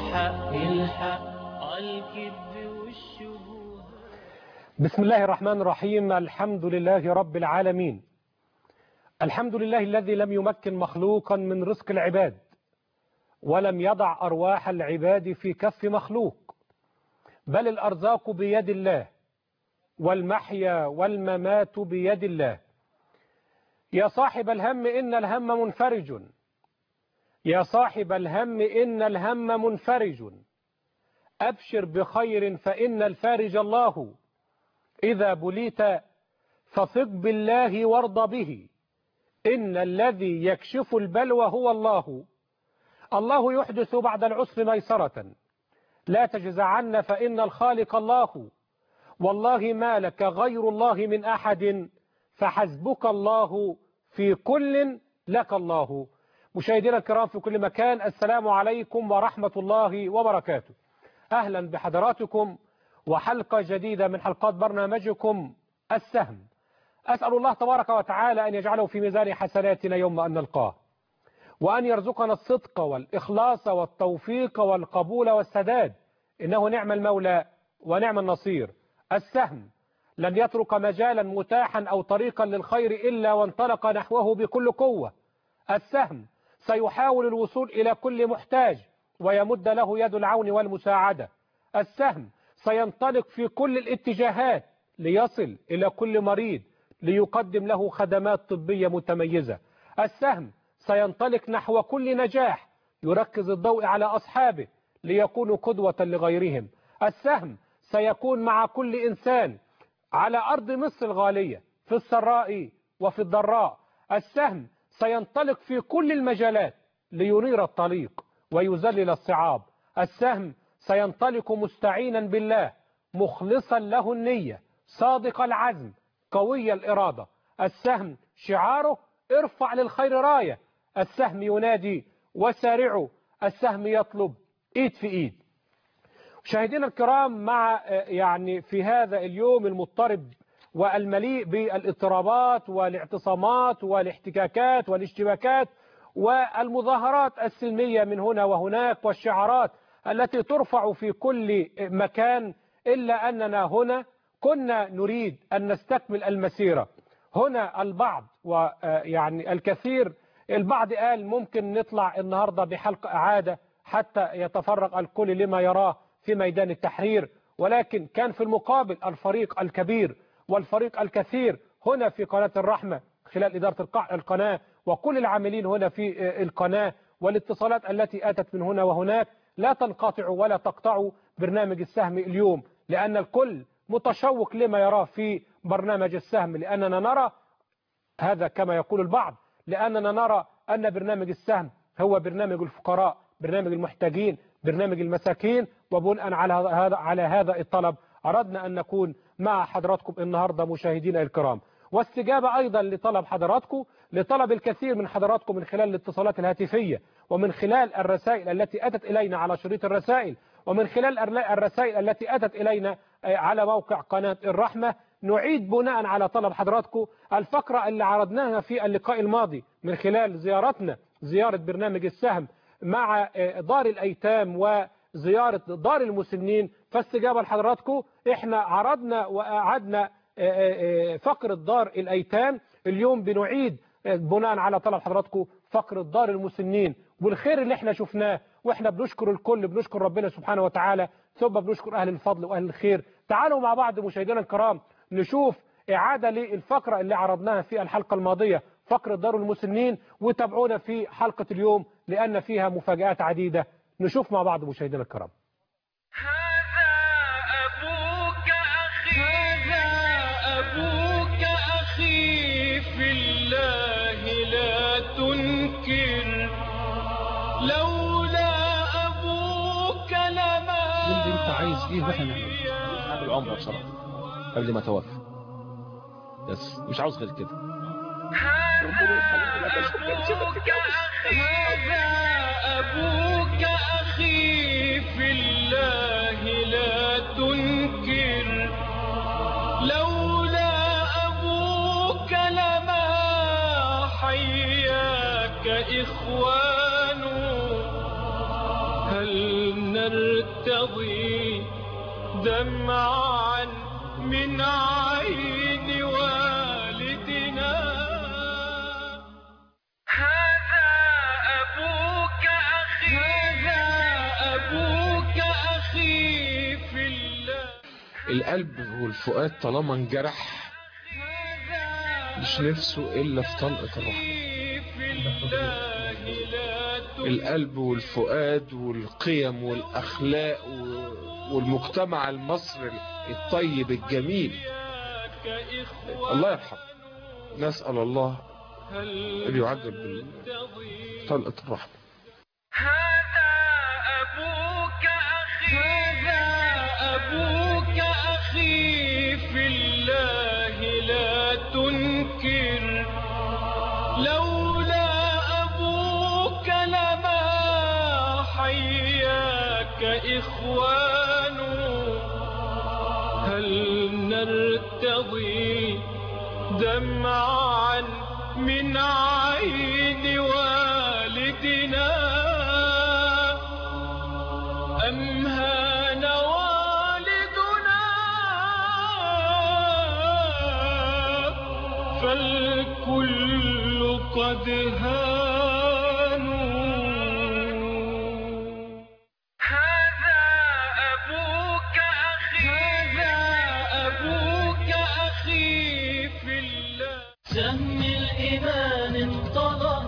الحق الحق الكذب والشبهات بسم الله الرحمن الرحيم الحمد لله رب العالمين الحمد لله الذي لم يمكن مخلوقا من رزق العباد ولم يضع أرواح العباد في كف مخلوق بل الأرزاق بيد الله والمحيا والممات بيد الله يا صاحب الهم إن الهم منفرج يا صاحب الهم إن الهم منفرج أبشر بخير فإن الفارج الله إذا بليت فثق بالله وارض به إن الذي يكشف البلوى هو الله الله يحدث بعد العسر ميسرة لا تجزعن فإن الخالق الله والله ما لك غير الله من أحد فحسبك الله في كل لك الله مشاهدينا الكرام في كل مكان السلام عليكم ورحمة الله وبركاته أهلا بحضراتكم وحلقة جديدة من حلقات برنامجكم السهم أسأل الله تبارك وتعالى أن يجعله في ميزان حسناتنا يوم أن نلقاه وأن يرزقنا الصدق والإخلاص والتوفيق والقبول والسداد إنه نعم المولى ونعم النصير السهم لن يترك مجالا متاحا أو طريقا للخير إلا وانطلق نحوه بكل قوة السهم سيحاول الوصول إلى كل محتاج ويمد له يد العون والمساعدة السهم سينطلق في كل الاتجاهات ليصل إلى كل مريض ليقدم له خدمات طبية متميزة السهم سينطلق نحو كل نجاح يركز الضوء على أصحابه ليكونوا قدوة لغيرهم السهم سيكون مع كل إنسان على أرض مصر الغالية في السراء وفي الضراء السهم سينطلق في كل المجالات لينير الطريق ويذلل الصعاب السهم سينطلق مستعينا بالله مخلصا له النية صادق العزم قوي الإرادة السهم شعاره ارفع للخير راية السهم ينادي وسارعوا السهم يطلب ايد في ايد مشاهدينا الكرام مع يعني في هذا اليوم المضطرب والمليء بالاضطرابات والاعتصامات والاحتكاكات والاشتباكات والمظاهرات السلمية من هنا وهناك والشعارات التي ترفع في كل مكان إلا أننا هنا كنا نريد أن نستكمل المسيرة هنا البعض ويعني الكثير البعض قال ممكن نطلع النهاردة بحلقة إعادة حتى يتفرغ الكل لما يراه في ميدان التحرير ولكن كان في المقابل الفريق الكبير والفريق الكثير هنا في قناة الرحمة خلال إدارة القناة وكل العاملين هنا في القناة والاتصالات التي أتت من هنا وهناك لا تنقطع ولا تقطع برنامج السهم اليوم لأن الكل متشوق لما يراه في برنامج السهم لأننا نرى هذا كما يقول البعض لأننا نرى أن برنامج السهم هو برنامج الفقراء برنامج المحتاجين برنامج المساكين وبناء على هذا على هذا الطلب أردنا أن نكون مع حضراتكم النهاردة مشاهدينا الكرام واستجابة أيضا لطلب حضراتكم لطلب الكثير من حضراتكم من خلال الاتصالات الهاتفية ومن خلال الرسائل التي أتت إلينا على شريط الرسائل ومن خلال الرسائل التي أتت إلينا على موقع قناة الرحمة نعيد بناء على طلب حضراتكم الفقرة اللي عرضناها في اللقاء الماضي من خلال زيارتنا زيارة برنامج السهم مع دار الأيتام وزيارة دار المسنين فاستجابة لحضراتكم احنا عرضنا وأعدنا فقرة دار الأيتام اليوم بنعيد بناء على طلب حضراتكم فقرة دار المسنين والخير اللي احنا شفناه واحنا بنشكر الكل بنشكر ربنا سبحانه وتعالى ثم بنشكر أهل الفضل وأهل الخير تعالوا مع بعض مشاهدينا الكرام نشوف إعادة للفقرة اللي عرضناها في الحلقة الماضية فقرة دار المسنين وتابعونا في حلقة اليوم لأن فيها مفاجآت عديدة نشوف مع بعض مشاهدينا الكرام هذا أبوك أخي هذا أبوك أخي في الله لا تنكر لولا أبوك لما قول لي انت عايز ايه واحنا نعمله قبل عمره بصراحة قبل ما توفى بس مش عاوز غير كده هذا أبوك أخي هذا أبوك أخي في الله لا تنكر لولا أبوك لما حياك إخوان هل هل نرتضي دمعا من عين والدنا هذا أبوك أخي هذا أبوك أخي في الله القلب والفؤاد طالما انجرح مش نفسه الا في طلقة الرحمة في الله لا القلب والفؤاد والقيم والاخلاق و- والمجتمع المصري الطيب الجميل تنساك إخوة الله يرحمه نسأل الله هل ان يعجل تضيع بطلقة الرحمة هذا أبوك أخي هذا أبوك أخي في الله لا تنكر لولا أبوك لما حياك إخوان هل نرتضي دمعا من عين والدنا أم هان والدنا فالكل قد هانوا هذا أبوك أخي هذا أبوك أخي في الله سم الإيمان انقضى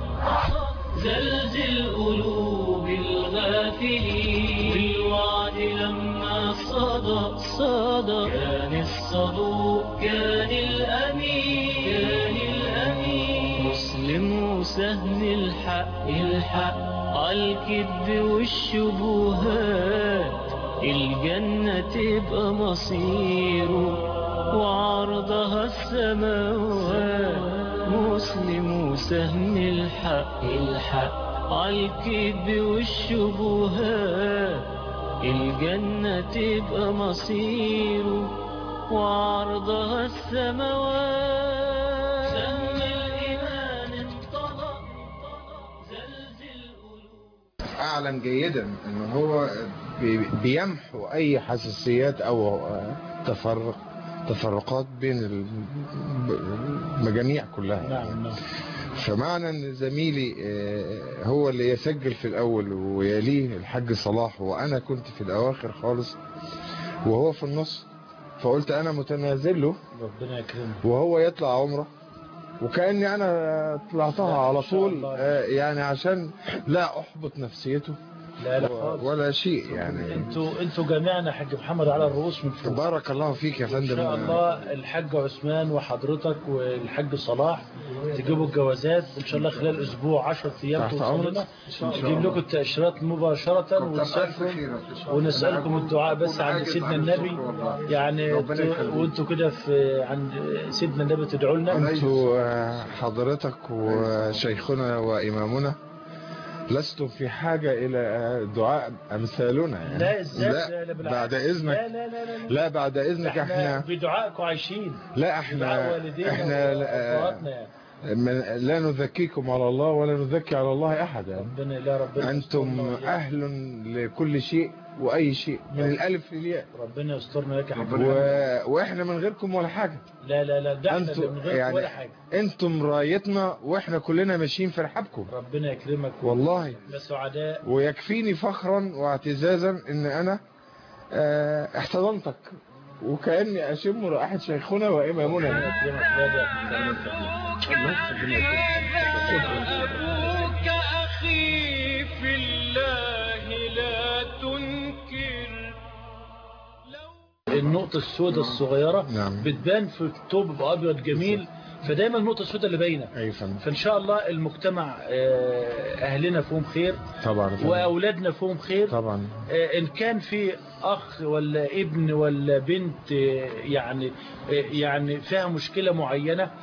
زلزل قلوب الغافلين بالوعد لما صدى صدى كان الصدوق كان الأمين كان الأمين مسلم وسهل الحق الحق عالكذب والشبهات الجنة تبقى مصيره وعرضها السماوات مسلم وسهم الحق الحق عالكذب والشبهات الجنة تبقى مصيره وعرضها السماوات سم الإيمان انطلق زلزل قلوب اعلم جيدا ان هو بي- بيمحو اي حساسيات او آه، تفرق تفرقات بين المجاميع كلها نعم نعم فمعنى ان زميلي آه، هو اللي يسجل في الاول ويليه الحاج صلاح وانا كنت في الاواخر خالص وهو في النص فقلت انا متنازل له ربنا يكرمه وهو يطلع عمره وكأني انا طلعتها على إن شاء طول الله. آه، يعني عشان لا احبط نفسيته لا لا خالص ولا شيء يعني انتوا انتوا جميعنا حاج محمد على الرؤوس من فوق بارك الله فيك يا ان فندم شاء الله الحاج عثمان وحضرتك والحاج صلاح تجيبوا الجوازات ان شاء الله خلال اسبوع 10 ايام تحت توصل أمرك. لنا نجيب لكم التاشيرات مباشره ونسالكم ونسالكم الدعاء بس عند سيدنا النبي يعني ربنا ت- يخليك. وانتوا كده في عند سيدنا النبي تدعوا لنا انتوا آه، حضرتك وشيخنا وامامنا لستم في حاجة الى آه، دعاء امثالنا يعني. لا ازاي لا لا بالعكس. بعد اذنك لا لا لا لا, لا بعد اذنك احنا احنا بدعائكم عايشين لا بدعاء احنا والدينا احنا لا, وأخواتنا يعني. من- لا نذكيكم على الله ولا نذكي على الله احدا ربنا لا ربنا انتم يسترنا وإياك. اهل لكل شيء واي شيء من الالف للياء ربنا يسترنا لك يا حبيبي و... واحنا من غيركم ولا حاجة لا لا لا ده احنا انتوا اللي من غير يعني ولا حاجه انتم رايتنا واحنا كلنا ماشيين في رحابكم ربنا يكرمك والله بس سعداء ويكفيني فخرا واعتزازا ان انا آه، احتضنتك وكأني اشم رائحة شيخنا ربنا وامامنا يكرمك لا ده هذا أبوك أخي في الله لا تنكر لو النقطة السوداء الصغيرة نعم. بتبان في الثوب ابيض جميل فدايما النقطة السوداء اللي باينة اي فندم فان شاء الله المجتمع آه، اهلنا فيهم خير طبعا يا فندم. واولادنا فيهم خير طبعا آه، ان كان في اخ ولا ابن ولا بنت آه، يعني آه، يعني فيها مشكلة معينة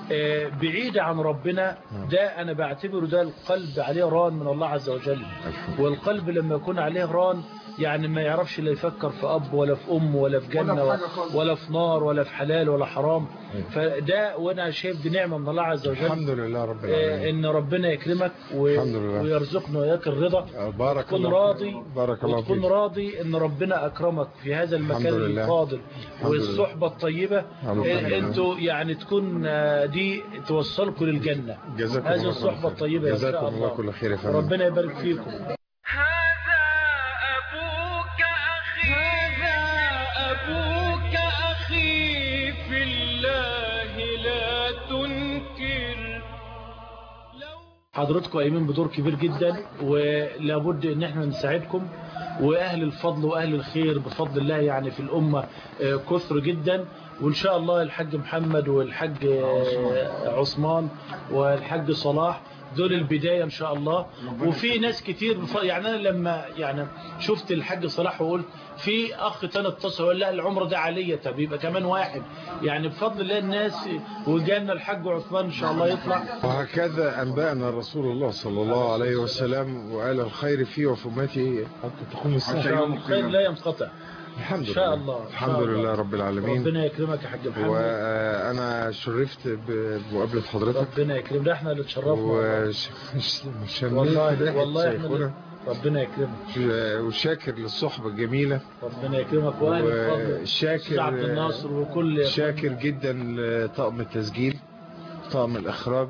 آه، بعيدة عن ربنا ده أنا بعتبره ده القلب عليه ران من الله عز وجل والقلب لما يكون عليه ران يعني ما يعرفش لا يفكر في أب ولا في أم ولا في جنة ولا, ولا في نار ولا في حلال ولا حرام فده وأنا شايف دي نعمة من الله عز وجل الحمد لله رب آه، العالمين إن ربنا يكرمك و... الحمد لله. ويرزقنا وإياك الرضا آه، بارك تكون الله راضي بارك الله وتكون فيك راضي ان ربنا اكرمك في هذا المكان الحمد لله. الفاضل الحمد لله. والصحبه الطيبه ربنا إيه، يكرمك. انتوا يعني تكون آه، دي توصلكم للجنه جزاكم هذه الله كل الصحبه خير. الطيبه ان جزاكم شاء الله الله كل خير يا فندم ربنا يبارك فيكم هذا أبوك أخي هذا أبوك أخي في الله لا تنكر لو حضرتكم قايمين بدور كبير جدا ولابد ان احنا نساعدكم واهل الفضل واهل الخير بفضل الله يعني في الامه آه، كثر جدا وان شاء الله الحاج محمد والحاج آه، عثمان والحاج صلاح دول البدايه ان شاء الله وفي ناس كتير بف- يعني انا لما يعني شفت الحاج صلاح وقلت في اخ تاني اتصل وقال لا العمره ده عليا طب يبقى كمان واحد يعني بفضل الله الناس وجانا الحاج عثمان ان شاء الله يطلع وهكذا أنبأنا رسول الله صلى الله عليه وسلم وقال الخير فيه وفي أمتي حتى تقوم الساعة الخير لا ينقطع الحمد إن شاء لله الله. إن الحمد شاء لله الله. رب العالمين ربنا يكرمك يا حاج محمد وأنا شرفت ب- بمقابلة حضرتك ربنا يكرمك ده احنا اللي اتشرفنا وشميت والله والله احنا اللي- ربنا يكرمك وشاكر للصحبة الجميلة ربنا يكرمك واهل الفضل وشاكر أستاذ عبد الناصر وكل شاكر جدا لطاقم التسجيل طاقم الإخراج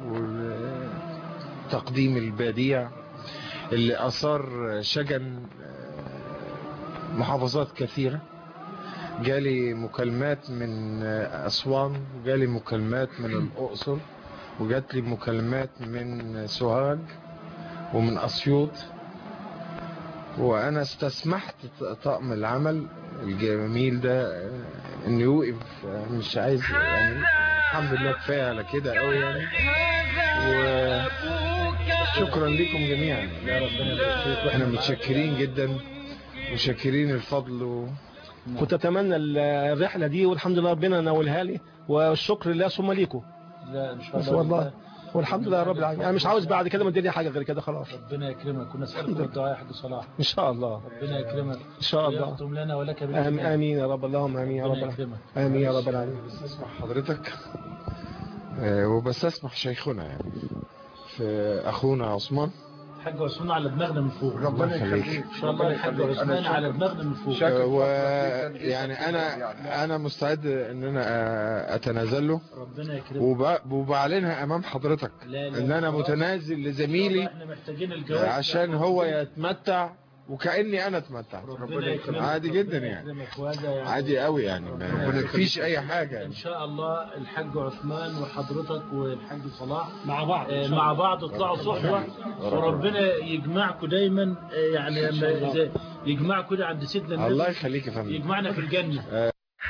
وتقديم البديع اللي أثار شجن محافظات كثيرة جالي مكالمات من أسوان وجالي مكالمات من الأقصر وجات لي مكالمات من سوهاج ومن أسيوط وأنا استسمحت طاقم العمل الجميل ده إنه يوقف مش عايز يعني الحمد لله كفاية على كده قوي يعني وشكرا لكم جميعا يا ربنا يبارك فيك احنا متشكرين جدا وشاكرين الفضل و... كنت اتمنى الرحله دي والحمد لله ربنا ناولها لي والشكر لله ثم ليكم لا ان شاء بس الله والله والحمد لله رب العالمين انا مش عاوز بعد كده من الدنيا حاجه غير كده خلاص ربنا يكرمك ونسألكم الدعاء يا حاج صلاح ان شاء الله ربنا يكرمك ان شاء الله ويختم لنا ولك آمين, بالإيمان امين يا رب اللهم امين يا رب ربنا العالمين يكرمك امين يا رب العالمين بستسمح حضرتك آه، وبستسمح شيخنا يعني في اخونا عثمان حاج عثمان على دماغنا من فوق ربنا يخليك ان شاء الله الحاج عثمان على دماغنا من فوق آه، ويعني انا انا مستعد ان انا آه، اتنازل له ربنا يكرمك وب- وبعلنها امام حضرتك لا لا ان انا متنازل لزميلي احنا محتاجين الجواز عشان هو يتمتع وكأني انا اتمتع ربنا يكرمك عادي ربنا جدا يعني يكرمك وهذا يعني عادي قوي يعني ما فيش اي حاجة ان يعني. شاء الله الحاج عثمان وحضرتك والحاج صلاح مع بعض آه، مع بعض اطلعوا صحبه وربنا يجمعكم دايما آه، يعني لما زي- يجمعكم كده عند سيدنا النبي الله يخليك يا فندم يجمعنا في الجنه هذا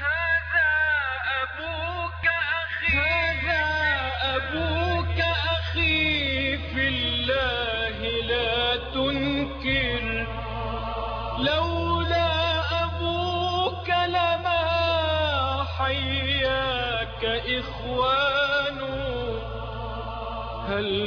أبوك أخي هذا أبوك أخي في الله لا تنكر لولا أبوك لما حياك إخوان هل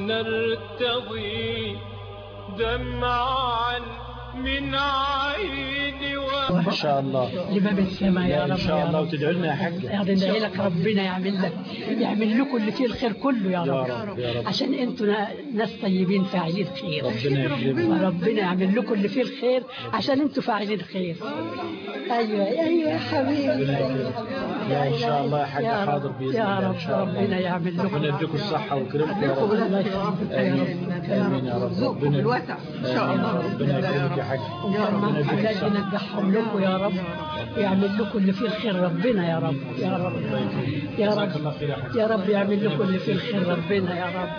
نرتضي دمعا من عين و ان شاء الله لباب السماء يا لا، رب ان شاء يا الله رب. وتدعي لنا يا حاج ادعي لك ربنا يعمل لك يعمل لكم اللي فيه الخير كله يا رب, رب، يا رب. عشان انتوا نا- ناس طيبين فاعلين خير ربنا يكرمك ربنا يعمل لكم اللي فيه الخير عشان انتوا فاعلين خير ايوه ايوه يا حبيبي ربنا يكرمك لا ان شاء الله يا حاج يا حاضر رب باذن يا الله ان رب شاء الله ربنا يعمل لكم ربنا يديكم الصحه ويكرمكم يا رب الله يخليك يا رب امين يا رب ربنا الوسع ان شاء الله ربنا يكرمك يا حاج يا رب ربنا يديك حاجات الصحه ينجحهم لكم يا رب يعمل لكم اللي فيه الخير ربنا يا رب يا رب يا جزاك الله رب خير يا حاج يا رب يعمل لكم اللي فيه الخير ربنا يا رب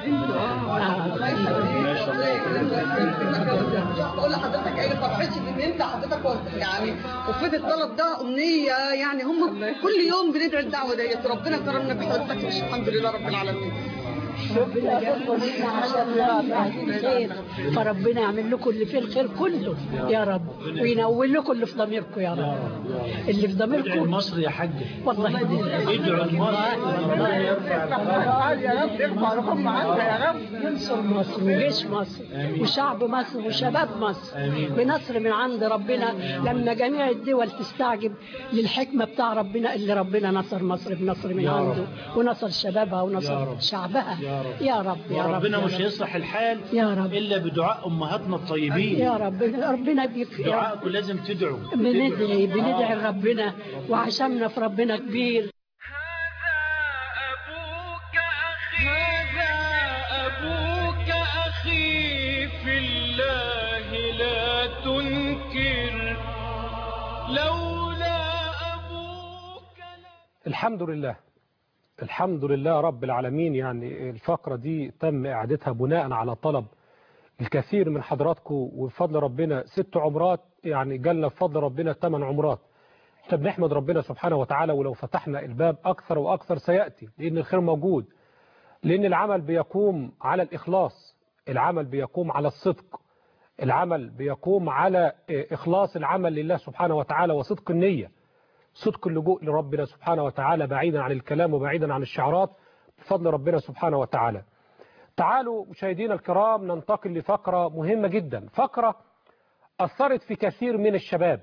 ما شاء الله بقول لحضرتك ايه فرحتي ان انت حضرتك وقت- يعني وفيت الطلب ده امنيه يعني هم كل يوم بندعي الدعوه ديت ربنا كرمنا بحضرتك الحمد لله رب العالمين ربنا جابكم لنا عشان عايزين خير فربنا يعمل لكم اللي فيه الخير كله يا رب وينول لكم اللي في ضميركم يا رب اللي في ادعي ضميركم لمصر يا حاج والله ادعوا لمصر ربنا يرفع يا رب ارفع رقم عنك يا رب ينصر مصر وجيش مصر وشعب مصر وشباب مصر آمين. بنصر من عند ربنا لما جميع الدول تستعجب للحكمة بتاع ربنا اللي ربنا نصر مصر بنصر من يا رب. عنده ونصر شبابها يا ونصر رب. شعبها يا رب. يا رب يا رب وربنا يا مش رب. هيصلح الحال يا رب الا بدعاء امهاتنا الطيبين يا رب ربنا بيكفي دعائكم لازم تدعوا بندعي بندعي آه. لربنا وعشمنا في ربنا كبير هذا أبوك أخي في الله لا تنكر لولا أبوك الحمد لله الحمد لله رب العالمين يعني الفقرة دي تم إعادتها بناء على طلب الكثير من حضراتكم وبفضل ربنا ست عمرات يعني جالنا بفضل ربنا ثمان عمرات احنا بنحمد ربنا سبحانه وتعالى ولو فتحنا الباب أكثر وأكثر سيأتي لأن الخير موجود لأن العمل بيقوم على الإخلاص العمل بيقوم على الصدق العمل بيقوم على إخلاص العمل لله سبحانه وتعالى وصدق النية صدق اللجوء لربنا سبحانه وتعالى بعيدا عن الكلام وبعيدا عن الشعارات بفضل ربنا سبحانه وتعالى تعالوا مشاهدينا الكرام ننتقل لفقرة مهمة جدا فقرة أثرت في كثير من الشباب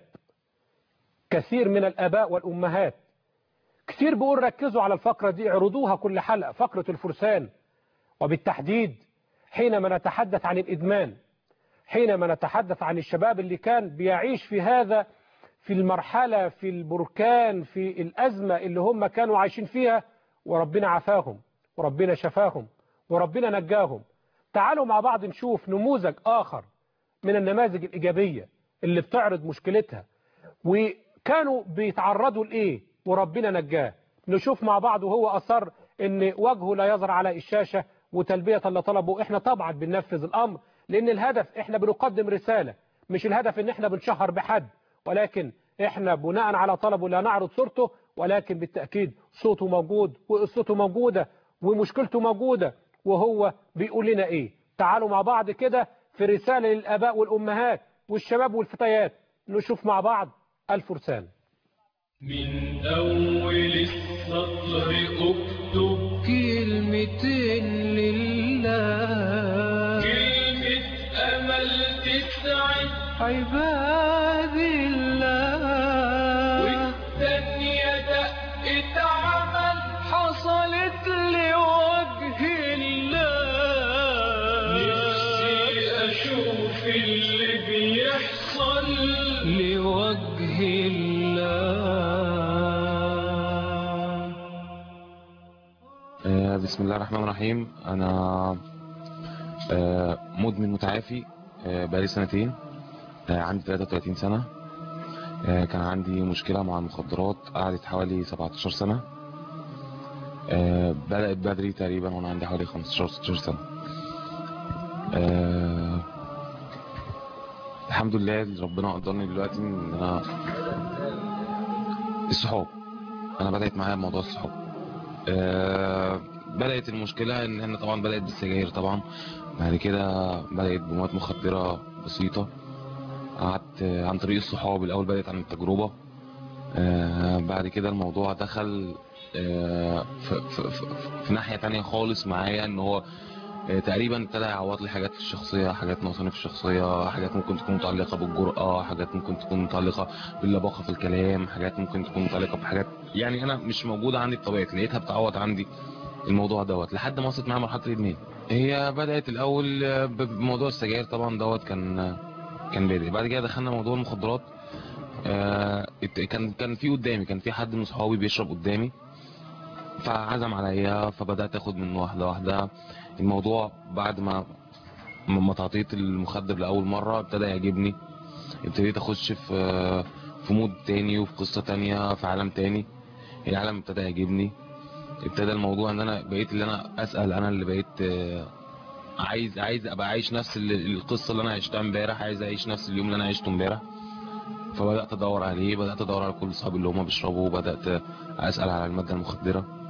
كثير من الآباء والأمهات كثير بيقول ركزوا على الفقرة دي اعرضوها كل حلقة فقرة الفرسان وبالتحديد حينما نتحدث عن الإدمان حينما نتحدث عن الشباب اللي كان بيعيش في هذا في المرحلة في البركان في الأزمة اللي هم كانوا عايشين فيها وربنا عافاهم وربنا شفاهم وربنا نجاهم تعالوا مع بعض نشوف نموذج آخر من النماذج الإيجابية اللي بتعرض مشكلتها وكانوا بيتعرضوا لإيه وربنا نجاه نشوف مع بعض وهو أصر ان وجهه لا يظهر على الشاشة وتلبية اللي طلبه احنا طبعا بننفذ الامر لان الهدف احنا بنقدم رسالة مش الهدف ان احنا بنشهر بحد ولكن احنا بناء على طلبه لا نعرض صورته ولكن بالتأكيد صوته موجود وقصته موجودة ومشكلته موجودة وهو بيقول لنا ايه تعالوا مع بعض كده في رسالة للآباء والأمهات والشباب والفتيات نشوف مع بعض الفرسان من أول السطر اكتب كلمتين لله كلمة أمل تسعد عباد الله والثانية دقة عمل حصلت لوجه الله نفسي أشوف اللي بيحصل لوجه الله آه، بسم الله الرحمن الرحيم انا آه، مدمن متعافي آه، بقالي سنتين آه، عندي 33 سنة آه، كان عندي مشكلة مع المخدرات قعدت حوالي 17 سنة آه، بدأت بدري تقريبا وانا عندي حوالي 15 16 سنة آه، الحمد لله اللي ربنا قدرني دلوقتي ان انا الصحاب انا بدأت معايا موضوع الصحاب آه، بدأت المشكلة ان احنا طبعا بدأت بالسجاير طبعا بعد كده بدأت بمواد مخدرة بسيطة قعدت آه، عن طريق الصحاب الأول بدأت عن التجربة آه، بعد كده الموضوع دخل آه، في, في, في, في ناحية تانية خالص معايا ان هو آه، تقريبا ابتدى يعوض لي حاجات في الشخصية حاجات ناقصاني في الشخصية حاجات ممكن تكون متعلقة بالجرأة حاجات ممكن تكون متعلقة باللباقة في الكلام حاجات ممكن تكون متعلقة بحاجات يعني انا مش موجودة عندي بطبيعتي لقيتها بتعوض عندي الموضوع دوت لحد ما وصلت معايا مرحلة الادمان هي بدأت الاول آه، ب- بموضوع السجاير طبعا دوت كان آه، كان بادئ بعد كده دخلنا موضوع المخدرات آه، ات- كان كان في قدامي كان في حد من صحابي بيشرب قدامي فعزم عليا فبدأت اخد منه واحدة واحدة الموضوع بعد ما ما ما تعطيت المخدر لأول مرة ابتدى يعجبني ابتديت اخش في في مود تاني وفي قصة تانية في عالم تاني العالم ابتدى يعجبني ابتدى الموضوع ان انا بقيت اللي انا اسأل انا اللي بقيت آه، عايز عايز ابقى عايش نفس ال- القصة اللي انا عشتها امبارح عايز اعيش نفس اليوم اللي انا عشته امبارح فبدأت ادور عليه بدأت ادور على كل اصحابي اللي هم بيشربوا بدأت اسأل على المادة المخدرة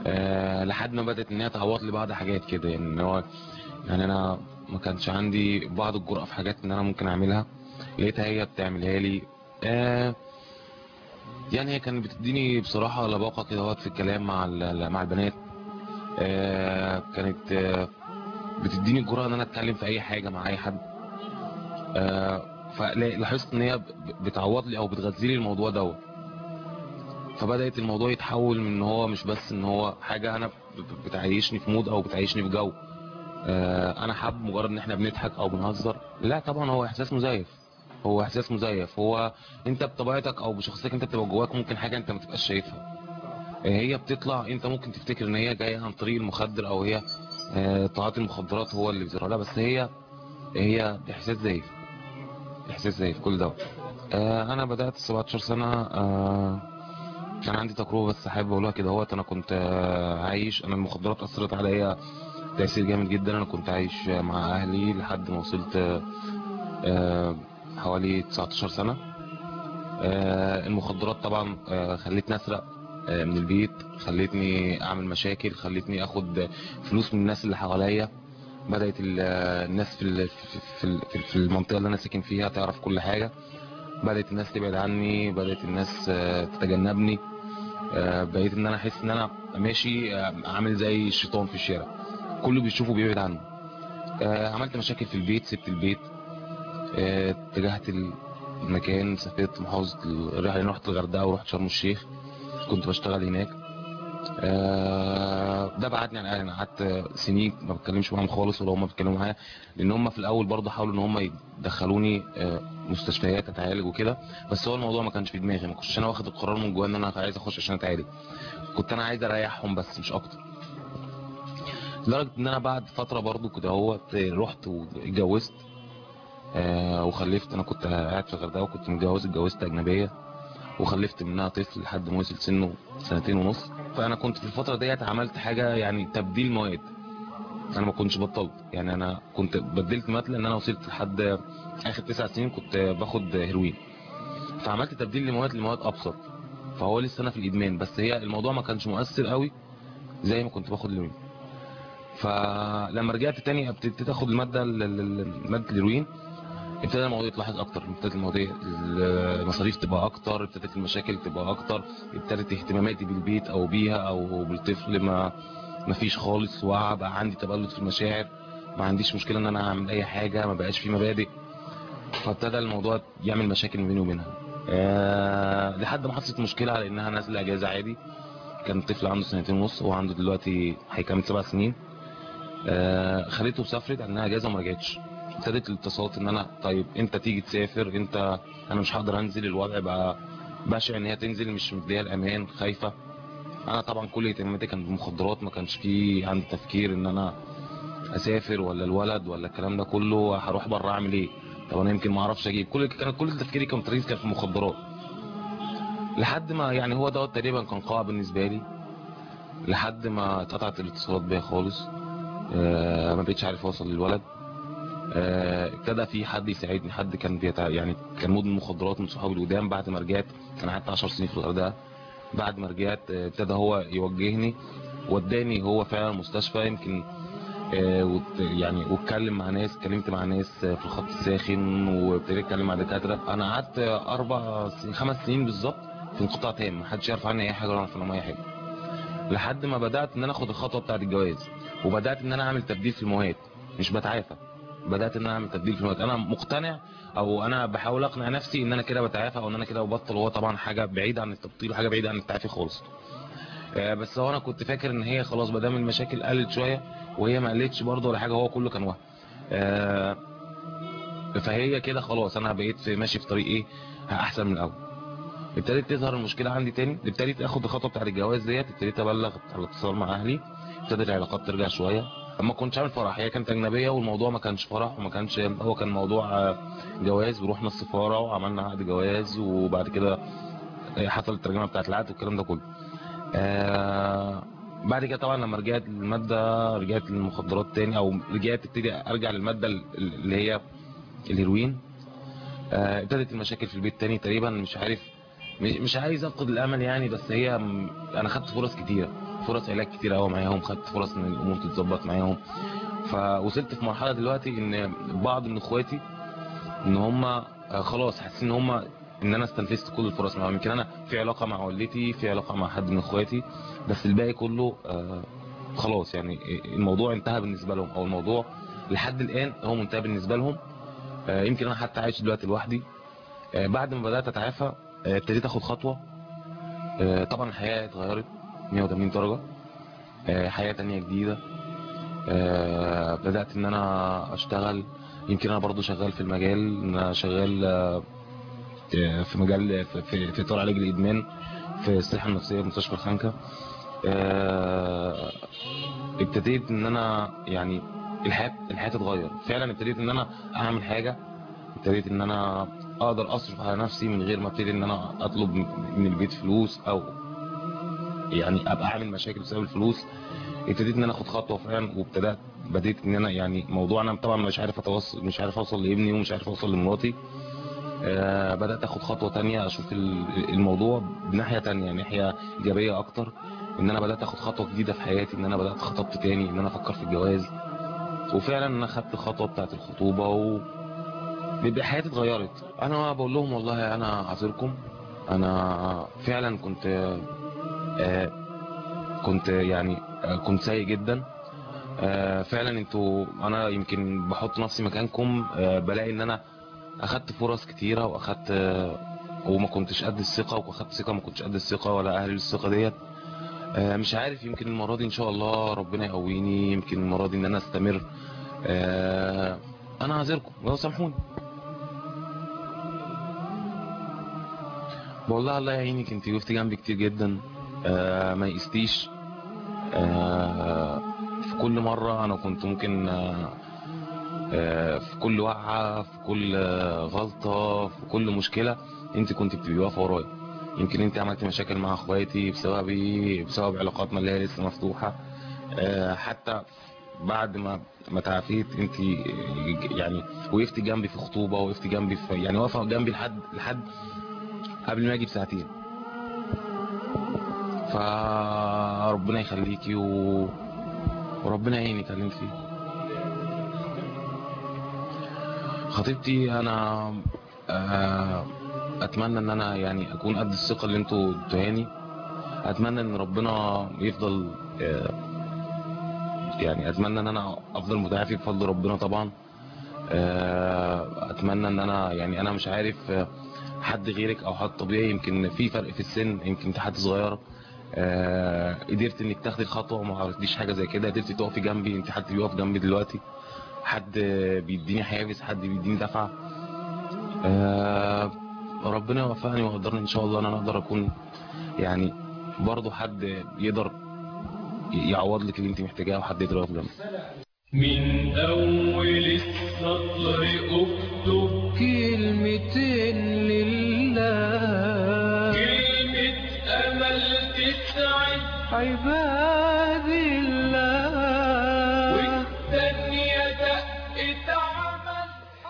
آه لحد ما بدات ان هي تعوض لي بعض حاجات كده يعني ان هو يعني انا ما كانش عندي بعض الجرأة في حاجات ان انا ممكن اعملها لقيتها هي بتعملها لي آه يعني هي كانت بتديني بصراحة لباقة كده وقت في الكلام مع ال- مع البنات آه كانت آه بتديني الجرأة ان انا اتكلم في اي حاجة مع اي حد آه فلاحظت ان هي ب- بتعوض لي او بتغذي لي الموضوع دوت فبدأت الموضوع يتحول من ان هو مش بس ان هو حاجة انا ب- ب- بتعيشني في مود او بتعيشني في جو آه، انا حابب مجرد ان احنا بنضحك او بنهزر لا طبعا هو احساس مزيف هو احساس مزيف هو انت بطبيعتك او بشخصيتك انت بتبقى جواك ممكن حاجه انت ما تبقاش شايفها آه، هي بتطلع انت ممكن تفتكر ان هي جايه عن طريق المخدر او هي آه، تعاطي المخدرات هو اللي بيظهر لها بس هي هي احساس زيف احساس زيف كل ده آه، انا بدات 17 سنه آه، كان عندي تجربه بس حابب اقولها كده اهوت انا كنت آه، عايش انا المخدرات اثرت عليا تأثير جامد جدا انا كنت عايش مع اهلي لحد ما وصلت آه، آه، حوالي 19 سنة آه، المخدرات طبعا آه، خلتني اسرق آه، من البيت خلتني اعمل مشاكل خلتني اخد فلوس من الناس اللي حواليا بدأت ال- آه، الناس في ال- في- في في- في المنطقة اللي انا ساكن فيها تعرف كل حاجة بدأت الناس تبعد عني بدأت الناس آه، تتجنبني آه، بقيت ان انا احس ان انا ماشي آه، عامل زي الشيطان في الشارع كله بيشوفه بيبعد عنه آه، عملت مشاكل في البيت سبت البيت آه، اتجهت المكان سافرت محافظة ال- يعني رحت الغردقة ورحت شرم الشيخ كنت بشتغل هناك آه، ده بعدني عن اهلي انا قعدت سنين ما بتكلمش معاهم خالص ولا هم بيتكلموا معايا لان هم في الاول برضه حاولوا ان هم يدخلوني آه، مستشفيات اتعالج وكده بس هو الموضوع ما كانش في دماغي ما كنتش انا واخد القرار من جوايا ان انا عايز اخش عشان اتعالج كنت انا عايز اريحهم بس مش اكتر لدرجه ان انا بعد فتره برضو كده هو رحت واتجوزت آه وخلفت انا كنت قاعد في الغردقه وكنت متجوز اتجوزت اجنبيه وخلفت منها طفل لحد ما وصل سنه سنتين ونص فانا كنت في الفتره ديت عملت حاجه يعني تبديل مواد انا ما كنتش بطلت يعني انا كنت بدلت مثلا ان انا وصلت لحد اخر تسع سنين كنت باخد هيروين فعملت تبديل لمواد لمواد ابسط فهو لسه انا في الادمان بس هي الموضوع ما كانش مؤثر قوي زي ما كنت باخد الهيروين فلما رجعت تاني ابتديت اخد الماده ال- ال- ال- ماده الهيروين ابتدى الموضوع يتلاحظ اكتر ابتدت المواضيع المصاريف تبقى اكتر ابتدت المشاكل تبقى اكتر ابتدت اهتماماتي بالبيت او بيها او بالطفل ما ما فيش خالص وقع بقى عندي تبلد في المشاعر ما عنديش مشكله ان انا اعمل اي حاجه ما بقاش في مبادئ فابتدى الموضوع يعمل مشاكل ما بيني وبينها أه لحد ما حصلت مشكله على انها نازله اجازه عادي كان طفل عنده سنتين ونص هو عنده دلوقتي هيكمل سبع سنين آه خليته وسافرت انها اجازه وما رجعتش ابتدت الاتصالات ان انا طيب انت تيجي تسافر انت انا مش هقدر انزل الوضع بقى بشع ان هي تنزل مش مديها الامان خايفه انا طبعا كل اهتماماتي كانت بالمخدرات ما كانش في عندي تفكير ان انا اسافر ولا الولد ولا الكلام ده كله هروح بره اعمل ايه طب انا يمكن ما اعرفش اجيب كل كانت كل تفكيري كان تركيز كان في المخدرات لحد ما يعني هو دوت تقريبا كان قاع بالنسبه لي لحد ما اتقطعت الاتصالات بيا خالص آه، ما بقتش عارف اوصل للولد آه، ابتدى في حد يساعدني حد كان بيتع... يعني كان مدمن مخدرات من صحابي القدام بعد ما رجعت انا قعدت 10 سنين في الغردقه بعد ما رجعت آه، ابتدى هو يوجهني وداني هو فعلا مستشفى يمكن آه، وت- يعني واتكلم مع ناس اتكلمت مع ناس آه، في الخط الساخن وابتديت اتكلم مع دكاتره انا قعدت آه، اربع سنين خمس سنين بالظبط في انقطاع تام محدش يعرف عني اي حاجه ولا اعرف عنهم اي حاجه لحد ما بدات ان انا اخد الخطوه بتاعه الجواز وبدات ان انا اعمل تبديل في المواد مش بتعافى بدات ان انا اعمل تبديل في المواد انا مقتنع او انا بحاول اقنع نفسي ان انا كده بتعافى او ان انا كده ببطل وهو طبعا حاجه بعيده عن التبطيل وحاجه بعيده عن التعافي خالص آه، بس هو انا كنت فاكر ان هي خلاص ما دام المشاكل قلت شويه وهي ما قلتش برضه ولا حاجه هو كله كان وهم آه، فهي كده خلاص انا بقيت في ماشي في طريق ايه احسن من الاول ابتدت تظهر المشكله عندي تاني ابتديت اخد الخطوه بتاعت الجواز ديت ابتديت ابلغ على اتصال مع اهلي ابتدت العلاقات ترجع شويه اما كنتش عامل فرح هي كانت اجنبيه والموضوع ما كانش فرح وما كانش هو كان موضوع آه، جواز ورحنا السفاره وعملنا عقد جواز وبعد كده حصلت الترجمه بتاعت العقد والكلام ده كله آه بعد كده طبعا لما رجعت للماده رجعت للمخدرات تاني او رجعت ابتدي ارجع للماده اللي هي الهيروين آه، ابتدت المشاكل في البيت تاني تقريبا مش عارف مش مش عايز افقد الامل يعني بس هي م- انا خدت فرص كتيره فرص علاج كتير قوي معاهم خدت فرص ان الامور تتظبط معاهم فوصلت في مرحله دلوقتي ان بعض من اخواتي ان هم آه، خلاص حاسين ان هم ان انا استنفذت كل الفرص معاهم يمكن انا في علاقه مع والدتي في علاقه مع حد من اخواتي بس الباقي كله آه، خلاص يعني الموضوع انتهى بالنسبه لهم او الموضوع لحد الان هو منتهى بالنسبه لهم آه، يمكن انا حتى عايش دلوقتي لوحدي آه، بعد ما بدات اتعافى آه، ابتديت اخد خطوه آه، طبعا الحياه اتغيرت 180 درجه آه، حياه تانية جديده آه، بدات ان انا اشتغل يمكن انا برضو شغال في المجال ان انا شغال آه، آه، في مجال في في, في اطار علاج الادمان في الصحه النفسيه في مستشفى الخانكه آه، ابتديت ان انا يعني الحياه الحياه تتغير فعلا ابتديت ان انا اعمل حاجه ابتديت ان انا اقدر اصرف على نفسي من غير ما ابتدي ان انا اطلب من البيت فلوس او يعني ابقى عامل مشاكل بسبب الفلوس ابتديت ان انا اخد خطوه فعلا وابتدات بديت ان انا يعني موضوع انا طبعا مش عارف اتوصل مش عارف اوصل لابني ومش عارف اوصل لمراتي آه بدات اخد خطوه تانية اشوف ال- الموضوع بناحيه تانية ناحيه ايجابيه اكتر ان انا بدات اخد خطوه جديده في حياتي ان انا بدات خطبت تاني ان انا افكر في الجواز وفعلا انا خدت الخطوه بتاعت الخطوبه و بيبقى حياتي اتغيرت انا بقول لهم والله انا عذركم انا فعلا كنت آه كنت يعني آه كنت سيء جدا آه فعلا انتوا انا يمكن بحط نفسي مكانكم آه بلاقي ان انا اخدت فرص كتيره واخدت آه وما كنتش قد الثقه واخدت ثقه ما كنتش قد الثقه ولا اهل الثقه ديت آه مش عارف يمكن المره دي ان شاء الله ربنا يقويني يمكن المره دي ان انا استمر آه انا عاذركم لو سامحوني بقول لها الله يعينك انت وقفت جنبي كتير جدا آه ما يقستيش آه في كل مرة انا كنت ممكن آه آه في كل وقعة في كل آه غلطة في كل مشكلة انت كنت بتبقي واقفة ورايا يمكن انت عملت مشاكل مع اخواتي بسببي بسبب علاقاتنا اللي هي لسه مفتوحة آه حتى بعد ما ما تعافيت انت يعني وقفتي جنبي في خطوبة وقفتي جنبي في يعني واقفة جنبي لحد لحد قبل ما اجي بساعتين فربنا يخليكي و... وربنا يعينك على اللي انت فيه خطيبتي انا آه، اتمنى ان انا يعني اكون قد الثقه اللي انتوا ادوهاني اتمنى ان ربنا يفضل آه، يعني اتمنى ان انا افضل متعافي بفضل ربنا طبعا آه، اتمنى ان انا يعني انا مش عارف آه، حد غيرك او حد طبيعي يمكن في فرق في السن يمكن انت حد صغيره آه، قدرت انك تاخدي الخطوه وما عرفتيش حاجه زي كده قدرتي تقفي جنبي انت حد بيقف جنبي دلوقتي حد بيديني حافز حد بيديني دفعه آه، ربنا يوفقني ويقدرني ان شاء الله ان انا اقدر اكون يعني برضه حد يقدر يعوض لك اللي انت محتاجاه وحد يقدر يقف جنبك من أول السطر اكتب كلمتين لله كلمة أمل تسعد عباد الله والتانية دقة عمل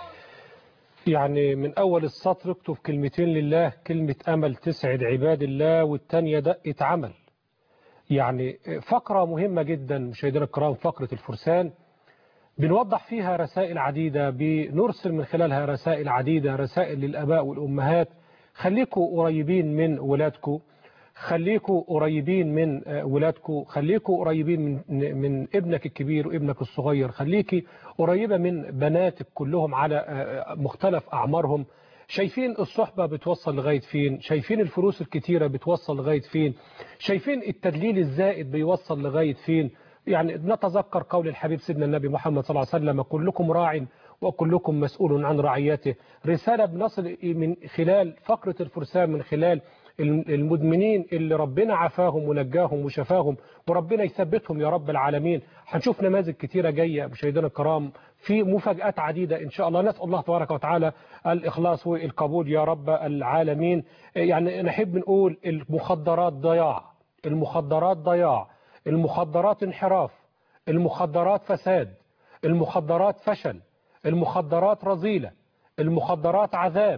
يعني من أول السطر اكتب كلمتين لله كلمة أمل تسعد عباد الله والتانية دقة عمل يعني فقرة مهمة جدا مشاهدينا الكرام فقرة الفرسان بنوضح فيها رسائل عديدة بنرسل من خلالها رسائل عديدة رسائل للأباء والأمهات خليكوا قريبين من ولادكم خليكوا قريبين من آه، ولادكم خليكوا قريبين من من ابنك الكبير وابنك الصغير خليكي قريبة من بناتك كلهم على آه، مختلف أعمارهم شايفين الصحبة بتوصل لغاية فين شايفين الفلوس الكتيرة بتوصل لغاية فين شايفين التدليل الزائد بيوصل لغاية فين يعني نتذكر قول الحبيب سيدنا النبي محمد صلى الله عليه وسلم كلكم راع وكلكم مسؤول عن رعيته رسالة بنصل من خلال فقرة الفرسان من خلال المدمنين اللي ربنا عافاهم ونجاهم وشفاهم وربنا يثبتهم يا رب العالمين هنشوف نماذج كتيرة جاية مشاهدينا الكرام في مفاجآت عديدة إن شاء الله نسأل الله تبارك وتعالى الإخلاص والقبول يا رب العالمين يعني نحب نقول المخدرات ضياع المخدرات ضياع المخدرات انحراف المخدرات فساد المخدرات فشل المخدرات رذيلة المخدرات عذاب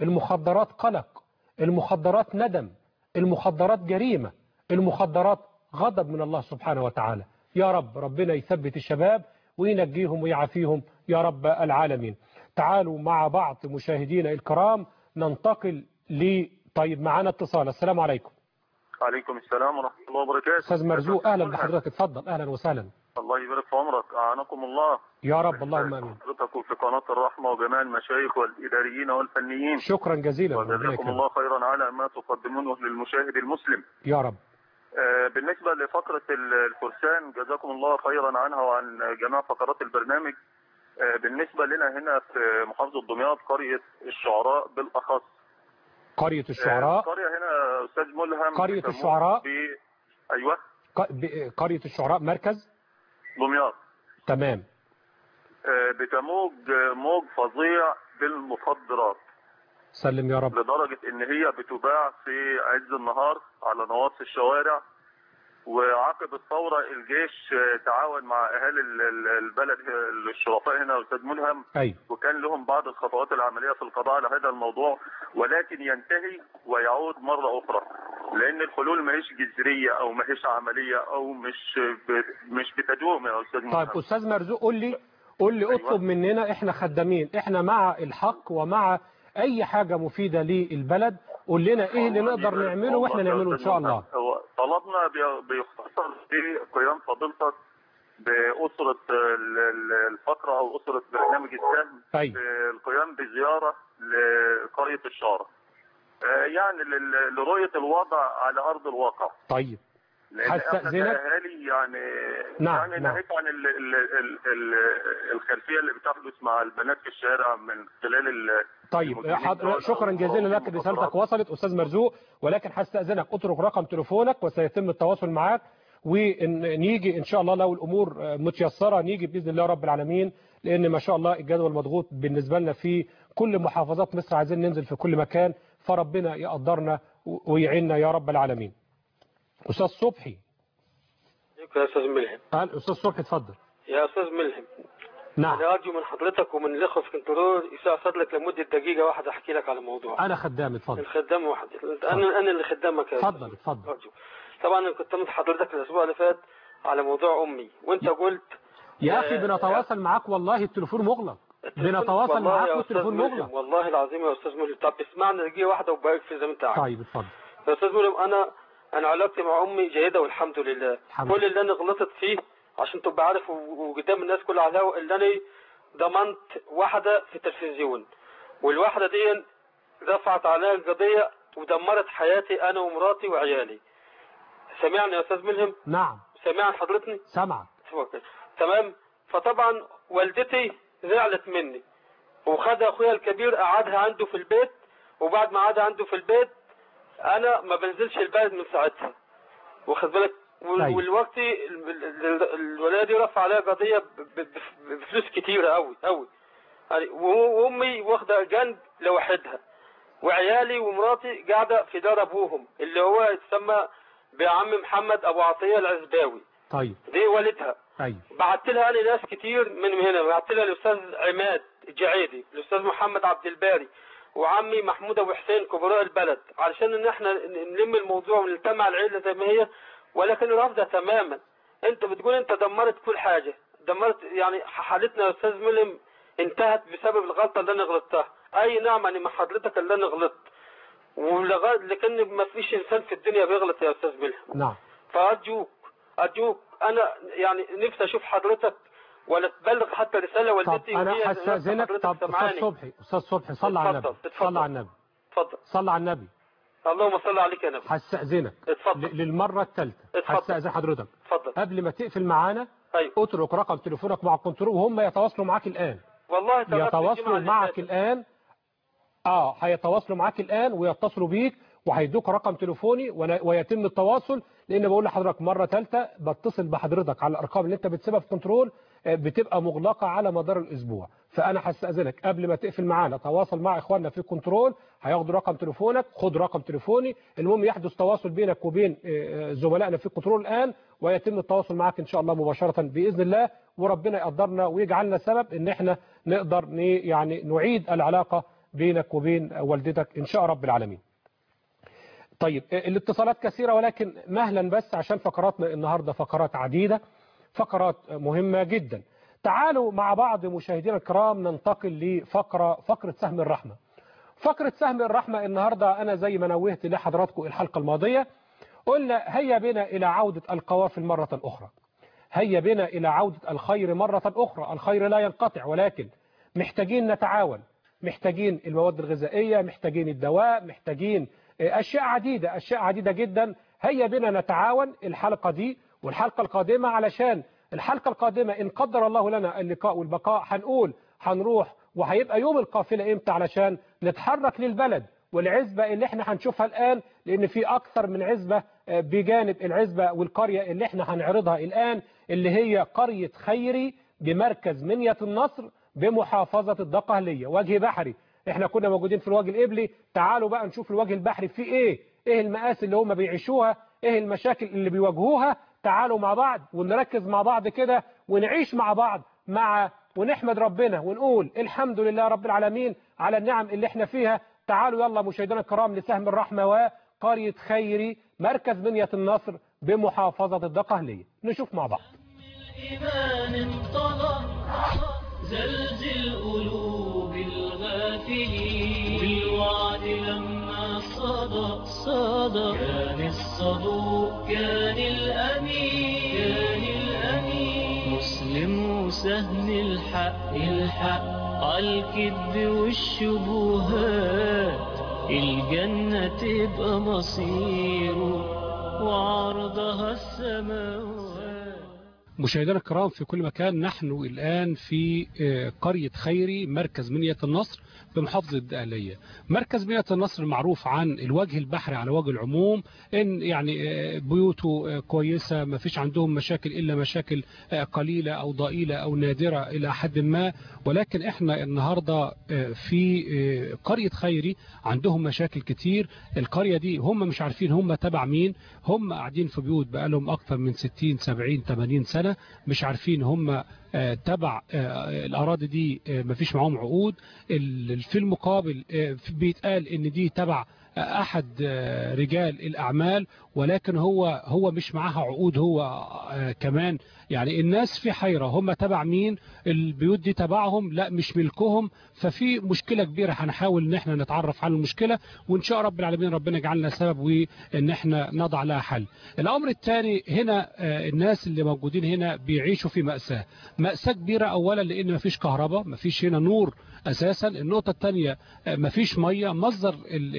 المخدرات قلق المخدرات ندم المخدرات جريمة المخدرات غضب من الله سبحانه وتعالى يا رب ربنا يثبت الشباب وينجيهم ويعافيهم يا رب العالمين تعالوا مع بعض مشاهدينا الكرام ننتقل ل طيب معانا اتصال السلام عليكم عليكم السلام ورحمة الله وبركاته استاذ مرزوق اهلا بحضرتك اتفضل اهلا وسهلا الله يبارك في عمرك أعانكم الله يا رب اللهم امين حضرتك في قناة الرحمة وجميع المشايخ والإداريين والفنيين شكرا جزيلا ربنا وجزاكم يكرمك الله خيرا على ما تقدمونه للمشاهد المسلم يا رب آه، بالنسبة لفقرة ال- الفرسان جزاكم الله خيرا عنها وعن جميع فقرات البرنامج آه، بالنسبة لنا هنا في محافظة دمياط قرية الشعراء بالأخص قرية الشعراء القرية هنا أستاذ ملهم قرية بتموت الشعراء؟ ب... أيوة ق- ب- قرية الشعراء مركز دمياط تمام آه، بتموج آه، موج فظيع بالمخدرات سلم يا رب لدرجة ان هي بتباع في عز النهار على نواصي الشوارع وعقب الثورة الجيش آه، تعاون مع اهالي ال- ال- البلد آه، الشرفاء هنا يا استاذ ملهم ايوه وكان لهم بعض الخطوات العملية في القضاء على هذا الموضوع ولكن ينتهي ويعود مرة أخرى لأن الحلول ماهيش جذرية أو ماهيش عملية أو مش ب- مش بتدوم يا أستاذ طيب ملهم استاذ مرزوق قول لي قول لي اطلب مننا احنا خدامين احنا مع الحق ومع اي حاجة مفيدة للبلد قول لنا ايه اللي نقدر نعمله واحنا نعمله ان شاء الله هو طلبنا بي- بيختصر في قيام فضيلتك بأسرة ال- ال- الفقرة أو أسرة برنامج السهم أيوة. بالقيام بزيارة لقرية الشارع آه، يعني لل- لرؤية الوضع على أرض الواقع طيب لأن احنا هستأذنك؟ كأهالي يعني نعم، يعني نعم. ناهيك عن ال ال ال ال الخلفية اللي بتحدث مع البنات في الشارع من خلال ال طيب المديرين حضر... بتوع شكرا جزيلا لك رسالتك وصلت استاذ مرزوق ولكن هستأذنك اترك رقم تليفونك وسيتم التواصل معاك ونيجي ان شاء الله لو الامور متيسره نيجي باذن الله رب العالمين لان ما شاء الله الجدول مضغوط بالنسبه لنا في كل محافظات مصر عايزين ننزل في كل مكان فربنا يقدرنا ويعيننا يا رب العالمين استاذ صبحي يا استاذ ملهم قال استاذ صبحي اتفضل يا استاذ ملهم نعم انا ارجو من حضرتك ومن الاخوه في كنترول يساع صدرك لمده دقيقه واحده احكي لك على موضوع انا خدام اتفضل الخدام واحد انا انا اللي خدامك يا اتفضل اتفضل أرجو. طبعا انا كنت من حضرتك الاسبوع اللي فات على موضوع امي وانت قلت يا اخي آه، بنتواصل معاك والله التليفون مغلق بنتواصل والله معاك يا والتليفون أستاذ مغلق ملهم، والله العظيم يا استاذ ملهم طب اسمعنا دقيقه واحده وبارك في زي ما انت عايز طيب اتفضل يا استاذ ملهم انا انا علاقتي مع امي جيده والحمد لله الحمد كل اللي انا غلطت فيه عشان تبقى عارف و- وقدام الناس كلها على الهوا اللي انا ضمنت واحده في التلفزيون والواحده دي رفعت عليها القضيه ودمرت حياتي انا ومراتي وعيالي سمعني يا استاذ ملهم نعم سمعني حضرتني سمعك اتفضل. تمام فطبعا والدتي زعلت مني وخدها اخويا الكبير قعدها عنده في البيت وبعد ما قعدها عنده في البيت انا ما بنزلش البلد من ساعتها واخد بالك وال- أيوة. والوقت ال- ال- ال- الولايه دي رفع عليها قضيه ب- ب- بفلوس كتيره قوي قوي يعني و- وامي واخده جنب لوحدها وعيالي ومراتي قاعده في دار ابوهم اللي هو يتسمى بعم محمد ابو عطيه العزباوي طيب دي والدها ايوه بعت لها انا ناس كتير من هنا بعت لها الاستاذ عماد الجعيدي الاستاذ محمد عبد الباري وعمي محمود ابو حسين كبراء البلد علشان ان احنا نلم الموضوع ونجتمع العيله زي ما هي ولكن رافضه تماما انت بتقول انت دمرت كل حاجه دمرت يعني حالتنا يا استاذ ملم انتهت بسبب الغلطه اللي انا غلطتها اي نعم انا مع حضرتك اللي انا غلطت ولغايه لكن ما فيش انسان في الدنيا بيغلط يا استاذ ملهم نعم فأرجوك أرجوك أنا يعني نفسي أشوف حضرتك ولا تبلغ حتى رسالة طب والدتي انا وهي هستأذنك حضرتك طب استاذ سمعاني. صبحي استاذ صبحي صلى على النبي اتفضل، صلى على النبي اتفضل صلى على النبي اللهم صل عليك يا نبي هستأذنك اتفضل ل- للمرة الثالثة اتفضل. هستأذن حضرتك اتفضل قبل ما تقفل معانا أيوة. اترك رقم تليفونك مع الكنترول وهم يتواصلوا معاك الآن والله تمام يتواصلوا الجمعة اللي معك فاتت. الآن اه هيتواصلوا معاك الآن ويتصلوا بيك وهيدوك رقم تليفوني ون- ويتم التواصل لان بقول لحضرتك مره ثالثه بتصل بحضرتك على الارقام اللي انت بتسيبها في كنترول آه، بتبقى مغلقه على مدار الاسبوع فانا هستاذنك قبل ما تقفل معانا تواصل مع اخواننا في كنترول هياخدوا رقم تليفونك خد رقم تليفوني المهم يحدث تواصل بينك وبين آه، آه، زملائنا في كنترول الان ويتم التواصل معك ان شاء الله مباشره باذن الله وربنا يقدرنا ويجعلنا سبب ان احنا نقدر ن- يعني نعيد العلاقه بينك وبين والدتك ان شاء رب العالمين طيب الاتصالات كثيرة ولكن مهلا بس عشان فقراتنا النهاردة فقرات عديدة فقرات مهمة جدا تعالوا مع بعض مشاهدينا الكرام ننتقل لفقرة فقرة سهم الرحمة فقرة سهم الرحمة النهاردة أنا زي ما نوهت لحضراتكم الحلقة الماضية قلنا هيا بنا إلى عودة القوافل مرة أخرى هيا بنا إلى عودة الخير مرة أخرى الخير لا ينقطع ولكن محتاجين نتعاون محتاجين المواد الغذائية محتاجين الدواء محتاجين أشياء عديدة أشياء عديدة جدا هيا بنا نتعاون الحلقة دي والحلقة القادمة علشان الحلقة القادمة إن قدر الله لنا اللقاء والبقاء هنقول هنروح وهيبقى يوم القافلة إمتى علشان نتحرك للبلد والعزبة اللي احنا هنشوفها الآن لأن في أكثر من عزبة بجانب العزبة والقرية اللي احنا هنعرضها الآن اللي هي قرية خيري بمركز منية النصر بمحافظة الدقهلية وجه بحري احنا كنا موجودين في الوجه القبلي تعالوا بقى نشوف الوجه البحري فيه ايه ايه المآسي اللي هم بيعيشوها ايه المشاكل اللي بيواجهوها تعالوا مع بعض ونركز مع بعض كده ونعيش مع بعض مع ونحمد ربنا ونقول الحمد لله رب العالمين على النعم اللي احنا فيها تعالوا يلا مشاهدينا الكرام لسهم الرحمة وقرية خيري مركز بنية النصر بمحافظة الدقهلية نشوف مع بعض الإيمان انطلق زلزل قلوب الغافلين بالوعد لما صدى صدى كان الصدوق كان الأمين كان الأمين مسلم وسهم الحق الحق الكذب والشبهات الجنة تبقى مصيره وعرضها السماوات مشاهدينا الكرام في كل مكان نحن الآن في قرية خيري مركز منية النصر بمحافظة الدقهلية مركز منية النصر معروف عن الوجه البحري على وجه العموم ان يعني بيوته كويسة ما فيش عندهم مشاكل إلا مشاكل قليلة أو ضئيلة أو نادرة إلى حد ما ولكن احنا النهاردة في قرية خيري عندهم مشاكل كتير القرية دي هم مش عارفين هم تبع مين هم قاعدين في بيوت بقالهم أكثر من 60 70 80 سنة مش عارفين هم تبع الأراضي دي مفيش معاهم عقود في المقابل بيتقال ان دي تبع احد رجال الاعمال ولكن هو هو مش معاها عقود هو كمان يعني الناس في حيرة هم تبع مين البيوت دي تبعهم لا مش ملكهم ففي مشكلة كبيرة هنحاول ان احنا نتعرف على المشكلة وان شاء رب العالمين ربنا يجعلنا سبب وان احنا نضع لها حل الامر الثاني هنا الناس اللي موجودين هنا بيعيشوا في مأساة مأساة كبيرة اولا لان مفيش كهرباء مفيش هنا نور اساسا النقطة الثانية مفيش مية مصدر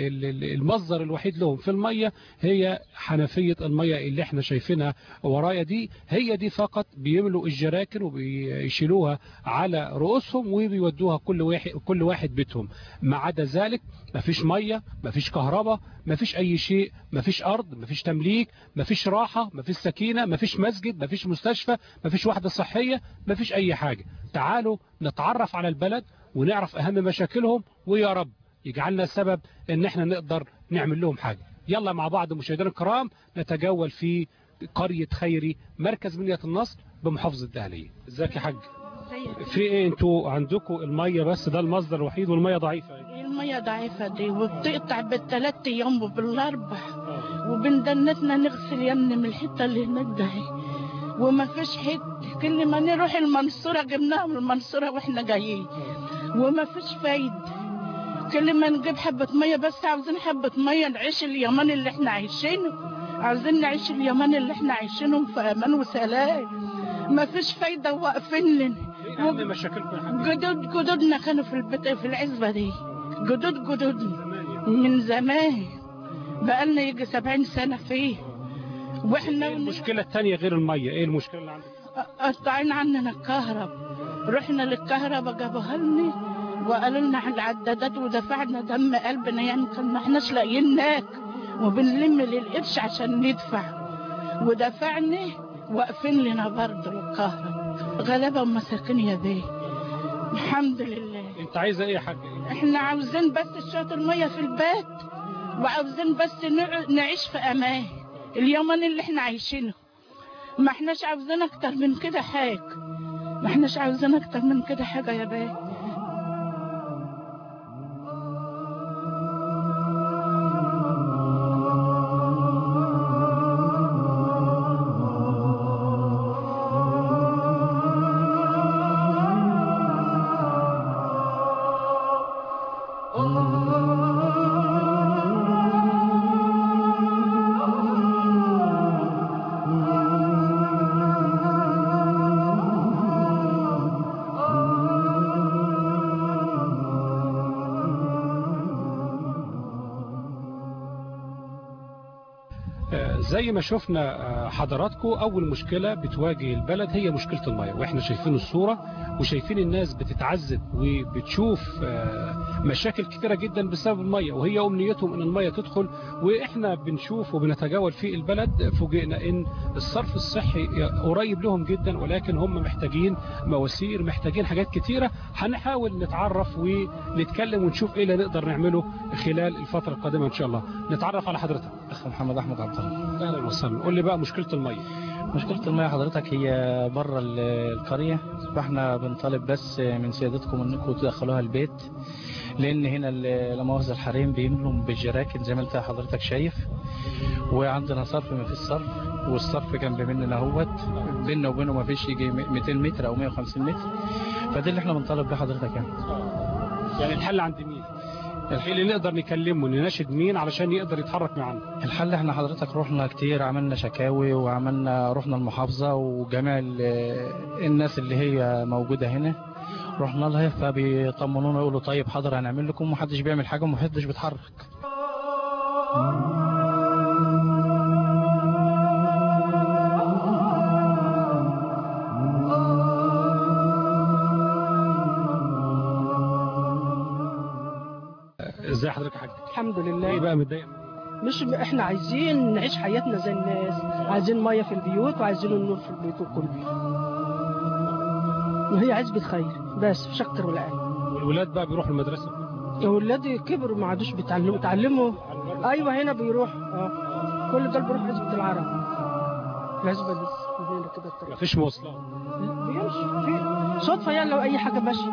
المصدر الوحيد لهم في المية هي حنفية المية اللي احنا شايفينها ورايا دي هي دي فقط بيملوا الجراكن وبيشيلوها على رؤوسهم وبيودوها كل واحد كل واحد بيتهم ما عدا ذلك مفيش مية مفيش كهرباء مفيش اي شيء مفيش ارض مفيش تمليك مفيش راحة مفيش سكينة مفيش مسجد مفيش مستشفى مفيش وحدة صحية مفيش اي حاجة تعالوا نتعرف على البلد ونعرف اهم مشاكلهم ويا رب يجعلنا سبب ان احنا نقدر نعمل لهم حاجة يلا مع بعض مشاهدينا الكرام نتجول في قرية خيري مركز منية النصر بمحافظة الدهلية ازيك يا حاج في ايه انتوا عندكم المية بس ده المصدر الوحيد والمية ضعيفة المية ضعيفة دي وبتقطع بالثلاث ايام وبالاربع وبندنتنا نغسل يمنا من الحتة اللي هناك ده وما فيش حد كل ما نروح المنصورة جبناها من المنصورة واحنا جايين وما فيش فايدة كل ما نجيب حبة مية بس عاوزين حبة مية نعيش اليومين اللي احنا عايشينه عاوزين نعيش اليومين اللي احنا عايشينهم في امان وسلام ما فيش فايدة واقفين لنا ايه مشاكلكم يا حبيبي جدود جدودنا كانوا في البيت في العزبة دي جدود جدودنا من زمان بقالنا يجي سبعين سنة فيه واحنا ايه المشكلة الثانية غير المية ايه المشكلة اللي عندك قطعين عننا الكهرب رحنا للكهرباء جابوها لنا وقالوا لنا على العدادات ودفعنا دم قلبنا يعني كان ما احناش لاقيين ناكل وبنلم للقرش عشان ندفع ودفعنا واقفين لنا برضه الكهرباء غلابة ومساكين يا بيه الحمد لله انت عايزة ايه يا حاج احنا عاوزين بس شوية المية في البيت وعاوزين بس نعيش في امان اليومين اللي احنا عايشينه ما احناش عاوزين اكتر من كده حاجة ما احناش عاوزين اكتر من كده حاجة يا بيه آه، زي ما شفنا آه، حضراتكم أول مشكلة بتواجه البلد هي مشكلة المية وإحنا شايفين الصورة وشايفين الناس بتتعذب وبتشوف آه، مشاكل كتيرة جدا بسبب المية وهي أمنيتهم إن المية تدخل وإحنا بنشوف وبنتجول في البلد فوجئنا إن الصرف الصحي قريب لهم جدا ولكن هم محتاجين مواسير محتاجين حاجات كتيرة هنحاول نتعرف ونتكلم ونشوف إيه اللي نقدر نعمله خلال الفترة القادمة إن شاء الله نتعرف على حضرتك أخ محمد أحمد عبد الله أهلا وسهلا قول لي بقى مشكلة المية مشكلة المياه حضرتك هي بره ال- القرية فاحنا بنطالب بس من سيادتكم انكم تدخلوها البيت لان هنا ال- لا مؤاخذة الحريم بيملوا بالجراكن زي ما انت حضرتك شايف وعندنا صرف ما فيش صرف والصرف جنب مننا اهوت بيننا وبينه ما فيش يجي 200 متر او 150 متر فده اللي احنا بنطالب بيه حضرتك يعني يعني الحل عند مين الحل اللي نقدر نكلمه نناشد مين علشان يقدر يتحرك معانا الحل احنا حضرتك رحنا كتير عملنا شكاوي وعملنا رحنا المحافظة وجميع ال- الناس اللي هي موجودة هنا رحنا لها فبيطمنونا يقولوا طيب حاضر هنعمل لكم ومحدش بيعمل حاجة ومحدش بيتحرك ازاي حضرتك يا حاج الحمد لله ايه بقى متضايق مش احنا عايزين نعيش حياتنا زي الناس عايزين ميه في البيوت وعايزين النور في البيوت كله وهي عزبة خير بس مش اكتر ولا اقل والولاد بقى بيروحوا المدرسة اولادي كبروا ما عادوش بيتعلموا اتعلموا ايوه هنا بيروح اه كل دول بيروح عزبة العرب العزبة دي هنا كده الطريق. مفيش مواصلات بيمشي في صدفة يعني لو اي حاجة ماشية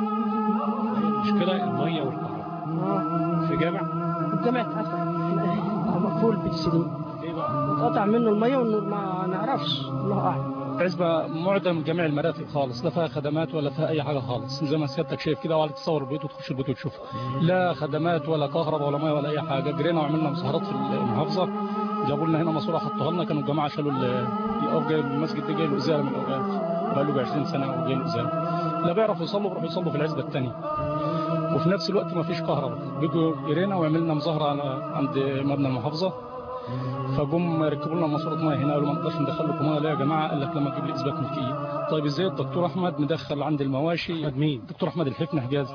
المشكلة المية والكهرباء اه في جامع الجامع اتقفل هو مقفول بالسنين ليه بقى؟ اتقطع منه المية والنور ما نعرفش الله اعلم عزبة معدم جميع المرافق خالص لا فيها خدمات ولا فيها أي حاجة خالص زي ما سيادتك شايف كده وعليك تصور البيت وتخش البيت وتشوف لا خدمات ولا كهرباء ولا مية ولا أي حاجة جرينا وعملنا مسهرات في المحافظة جابوا لنا هنا ماسورة حطوها لنا كانوا الجماعة شالوا ال- الأوف جاي المسجد ده جاي له إزالة من الأوقات بقى له 20 سنة وجاي له إزالة لا بيعرفوا يصلوا بيروحوا يصلوا في العزبة الثانية وفي نفس الوقت ما فيش كهرباء بيجوا جرينا وعملنا مظاهرة على عند مبنى المحافظة فجم ركبوا لنا ماسوره ميه هنا قالوا ما نقدرش ندخل لكم ميه لا يا جماعه قال لك لما تجيب لي اثبات ملكيه طيب ازاي الدكتور احمد مدخل عند المواشي مين الدكتور احمد الحفني حجاز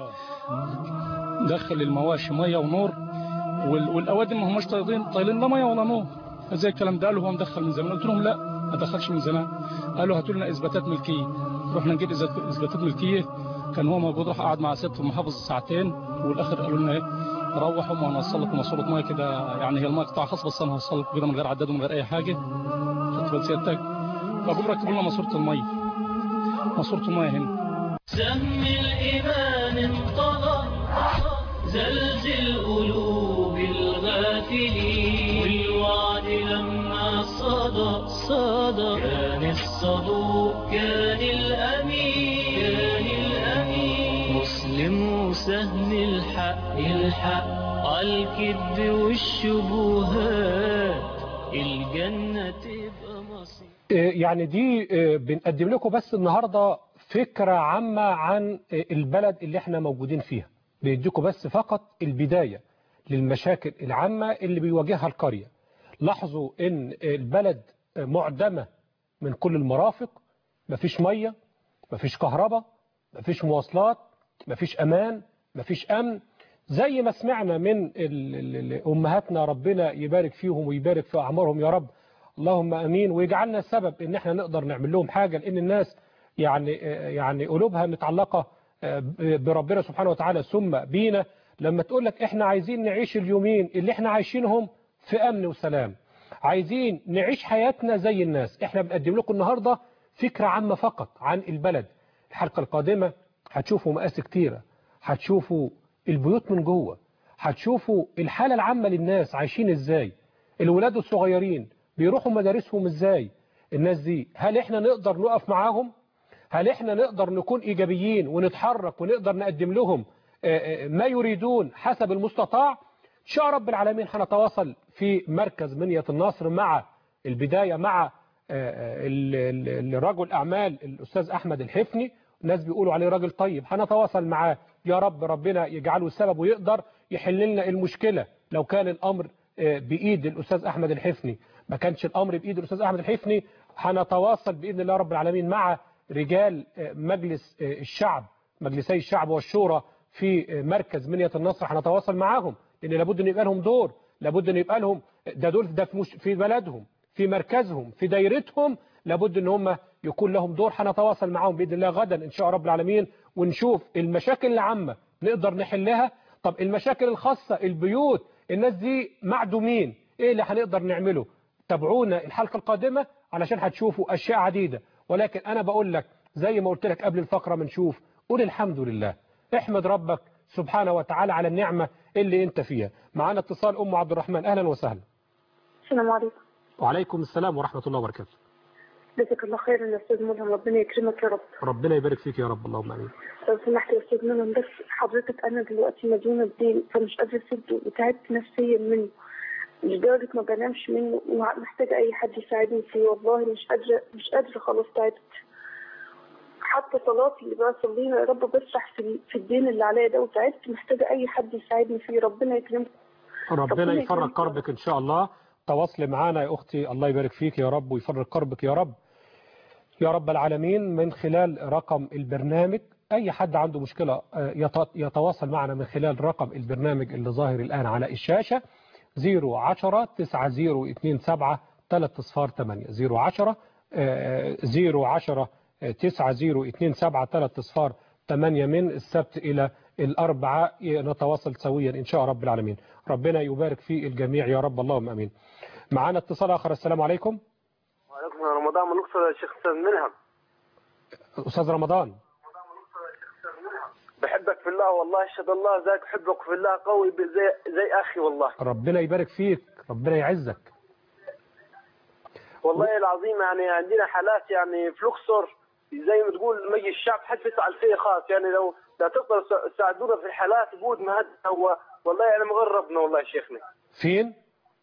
دخل المواشي ميه ونور وال- والاوادم ما هماش طايلين طايلين لا ميه ولا نور ازاي الكلام ده قالوا هو مدخل من زمان قلت لهم لا ما دخلش من زمان قالوا هاتوا لنا اثباتات ملكيه رحنا نجيب إثبات- اثباتات ملكيه كان هو موجود راح قعد مع ست المحافظ ساعتين والاخر قالوا لنا ايه روحوا وانا هوصل لكم ماسوره ميه كده يعني هي الميه قطاع خاص بس انا هوصل لكم كده من غير عداد ومن غير اي حاجه خدت بال سيادتك فجم ركبوا لنا ماسوره الميه ماسوره الميه هنا سهم الإيمان انطلق زلزل قلوب الغافلين والوعد لما صدى صدى كان الصدوق كان الأمين كان الأمين مسلم وسهم الحق الحق عالكذب والشبهات الجنة تبقى مصير يعني دي آه، بنقدم لكم بس النهاردة فكرة عامة عن آه، البلد اللي احنا موجودين فيها بيديكم بس فقط البداية للمشاكل العامة اللي بيواجهها القرية لاحظوا ان البلد آه، معدمة من كل المرافق مفيش مية مفيش كهرباء مفيش مواصلات مفيش امان مفيش امن زي ما سمعنا من ال- ال- ال- امهاتنا ربنا يبارك فيهم ويبارك في اعمارهم يا رب اللهم امين ويجعلنا سبب ان احنا نقدر نعمل لهم حاجه لان الناس يعني يعني قلوبها متعلقه بربنا سبحانه وتعالى ثم بينا لما تقول لك احنا عايزين نعيش اليومين اللي احنا عايشينهم في امن وسلام عايزين نعيش حياتنا زي الناس احنا بنقدم لكم النهارده فكره عامه فقط عن البلد الحلقه القادمه هتشوفوا مقاس كتيره هتشوفوا البيوت من جوه هتشوفوا الحاله العامه للناس عايشين ازاي الولاد الصغيرين بيروحوا مدارسهم ازاي الناس دي هل احنا نقدر نقف معاهم هل احنا نقدر نكون ايجابيين ونتحرك ونقدر نقدم لهم آه، آه، ما يريدون حسب المستطاع ان شاء رب العالمين هنتواصل في مركز منية النصر مع البداية مع آه، آه، ال- ال- الرجل اعمال الاستاذ احمد الحفني الناس بيقولوا عليه راجل طيب هنتواصل معاه يا رب ربنا يجعله سبب ويقدر يحل لنا المشكلة لو كان الامر آه، بايد الاستاذ احمد الحفني ما كانش الامر بايد الاستاذ احمد الحفني هنتواصل باذن الله رب العالمين مع رجال آه، مجلس آه، الشعب مجلسي الشعب والشورى في آه، مركز منية النصر هنتواصل معاهم لان لابد ان يبقى لهم دور لابد ان يبقى لهم ده دول ده في مش- في بلدهم في مركزهم في دايرتهم لابد ان هم يكون لهم دور هنتواصل معاهم باذن الله غدا ان شاء رب العالمين ونشوف المشاكل العامه نقدر نحلها طب المشاكل الخاصه البيوت الناس دي معدومين ايه اللي هنقدر نعمله تابعونا الحلقه القادمه علشان هتشوفوا اشياء عديده ولكن انا بقول لك زي ما قلت لك قبل الفقره ما نشوف قول الحمد لله احمد ربك سبحانه وتعالى على النعمه اللي انت فيها معانا اتصال ام عبد الرحمن اهلا وسهلا السلام عليكم وعليكم السلام ورحمه الله وبركاته جزاك الله خيرا يا استاذ ملهم ربنا يكرمك يا رب ربنا يبارك فيك يا رب اللهم امين لو سمحت يا استاذ ملهم بس حضرتك انا دلوقتي مديونه بدين فمش قادره اسده وتعبت نفسيا منه لدرجه ما بنامش منه ومحتاجه اي حد يساعدني فيه والله مش قادره مش قادره خلاص تعبت حتى صلاتي اللي بصليها يا رب بسرح في في الدين اللي عليا ده وتعبت محتاجه اي حد يساعدني فيه ربنا يكرمكم ربنا ربنا يفرج يكرمك. كربك ان شاء الله تواصلي معانا يا اختي الله يبارك فيك يا رب ويفرج كربك يا رب يا رب العالمين من خلال رقم البرنامج اي حد عنده مشكلة آه، يت- يتواصل معنا من خلال رقم البرنامج اللي ظاهر الان على الشاشة 010 9027 3 صفار 8 010 آه، 010 9027 3 صفار 8 من السبت إلى الأربعاء نتواصل سويا إن شاء رب العالمين ربنا يبارك في الجميع يا رب اللهم أمين معنا اتصال آخر السلام عليكم وعليكم رمضان من الاقصر يا شيخ استاذ ملهم أستاذ رمضان بحبك في الله والله اشهد الله ذاك بحبك في الله قوي زي زي اخي والله ربنا يبارك فيك ربنا يعزك والله العظيم يعني عندنا حالات يعني في الاقصر زي ما تقول مجلس الشعب حد يسأل فيه خاص يعني لو لا تقدر تساعدونا في الحالات بود ما هذا هو والله يعني مغربنا والله يا شيخنا فين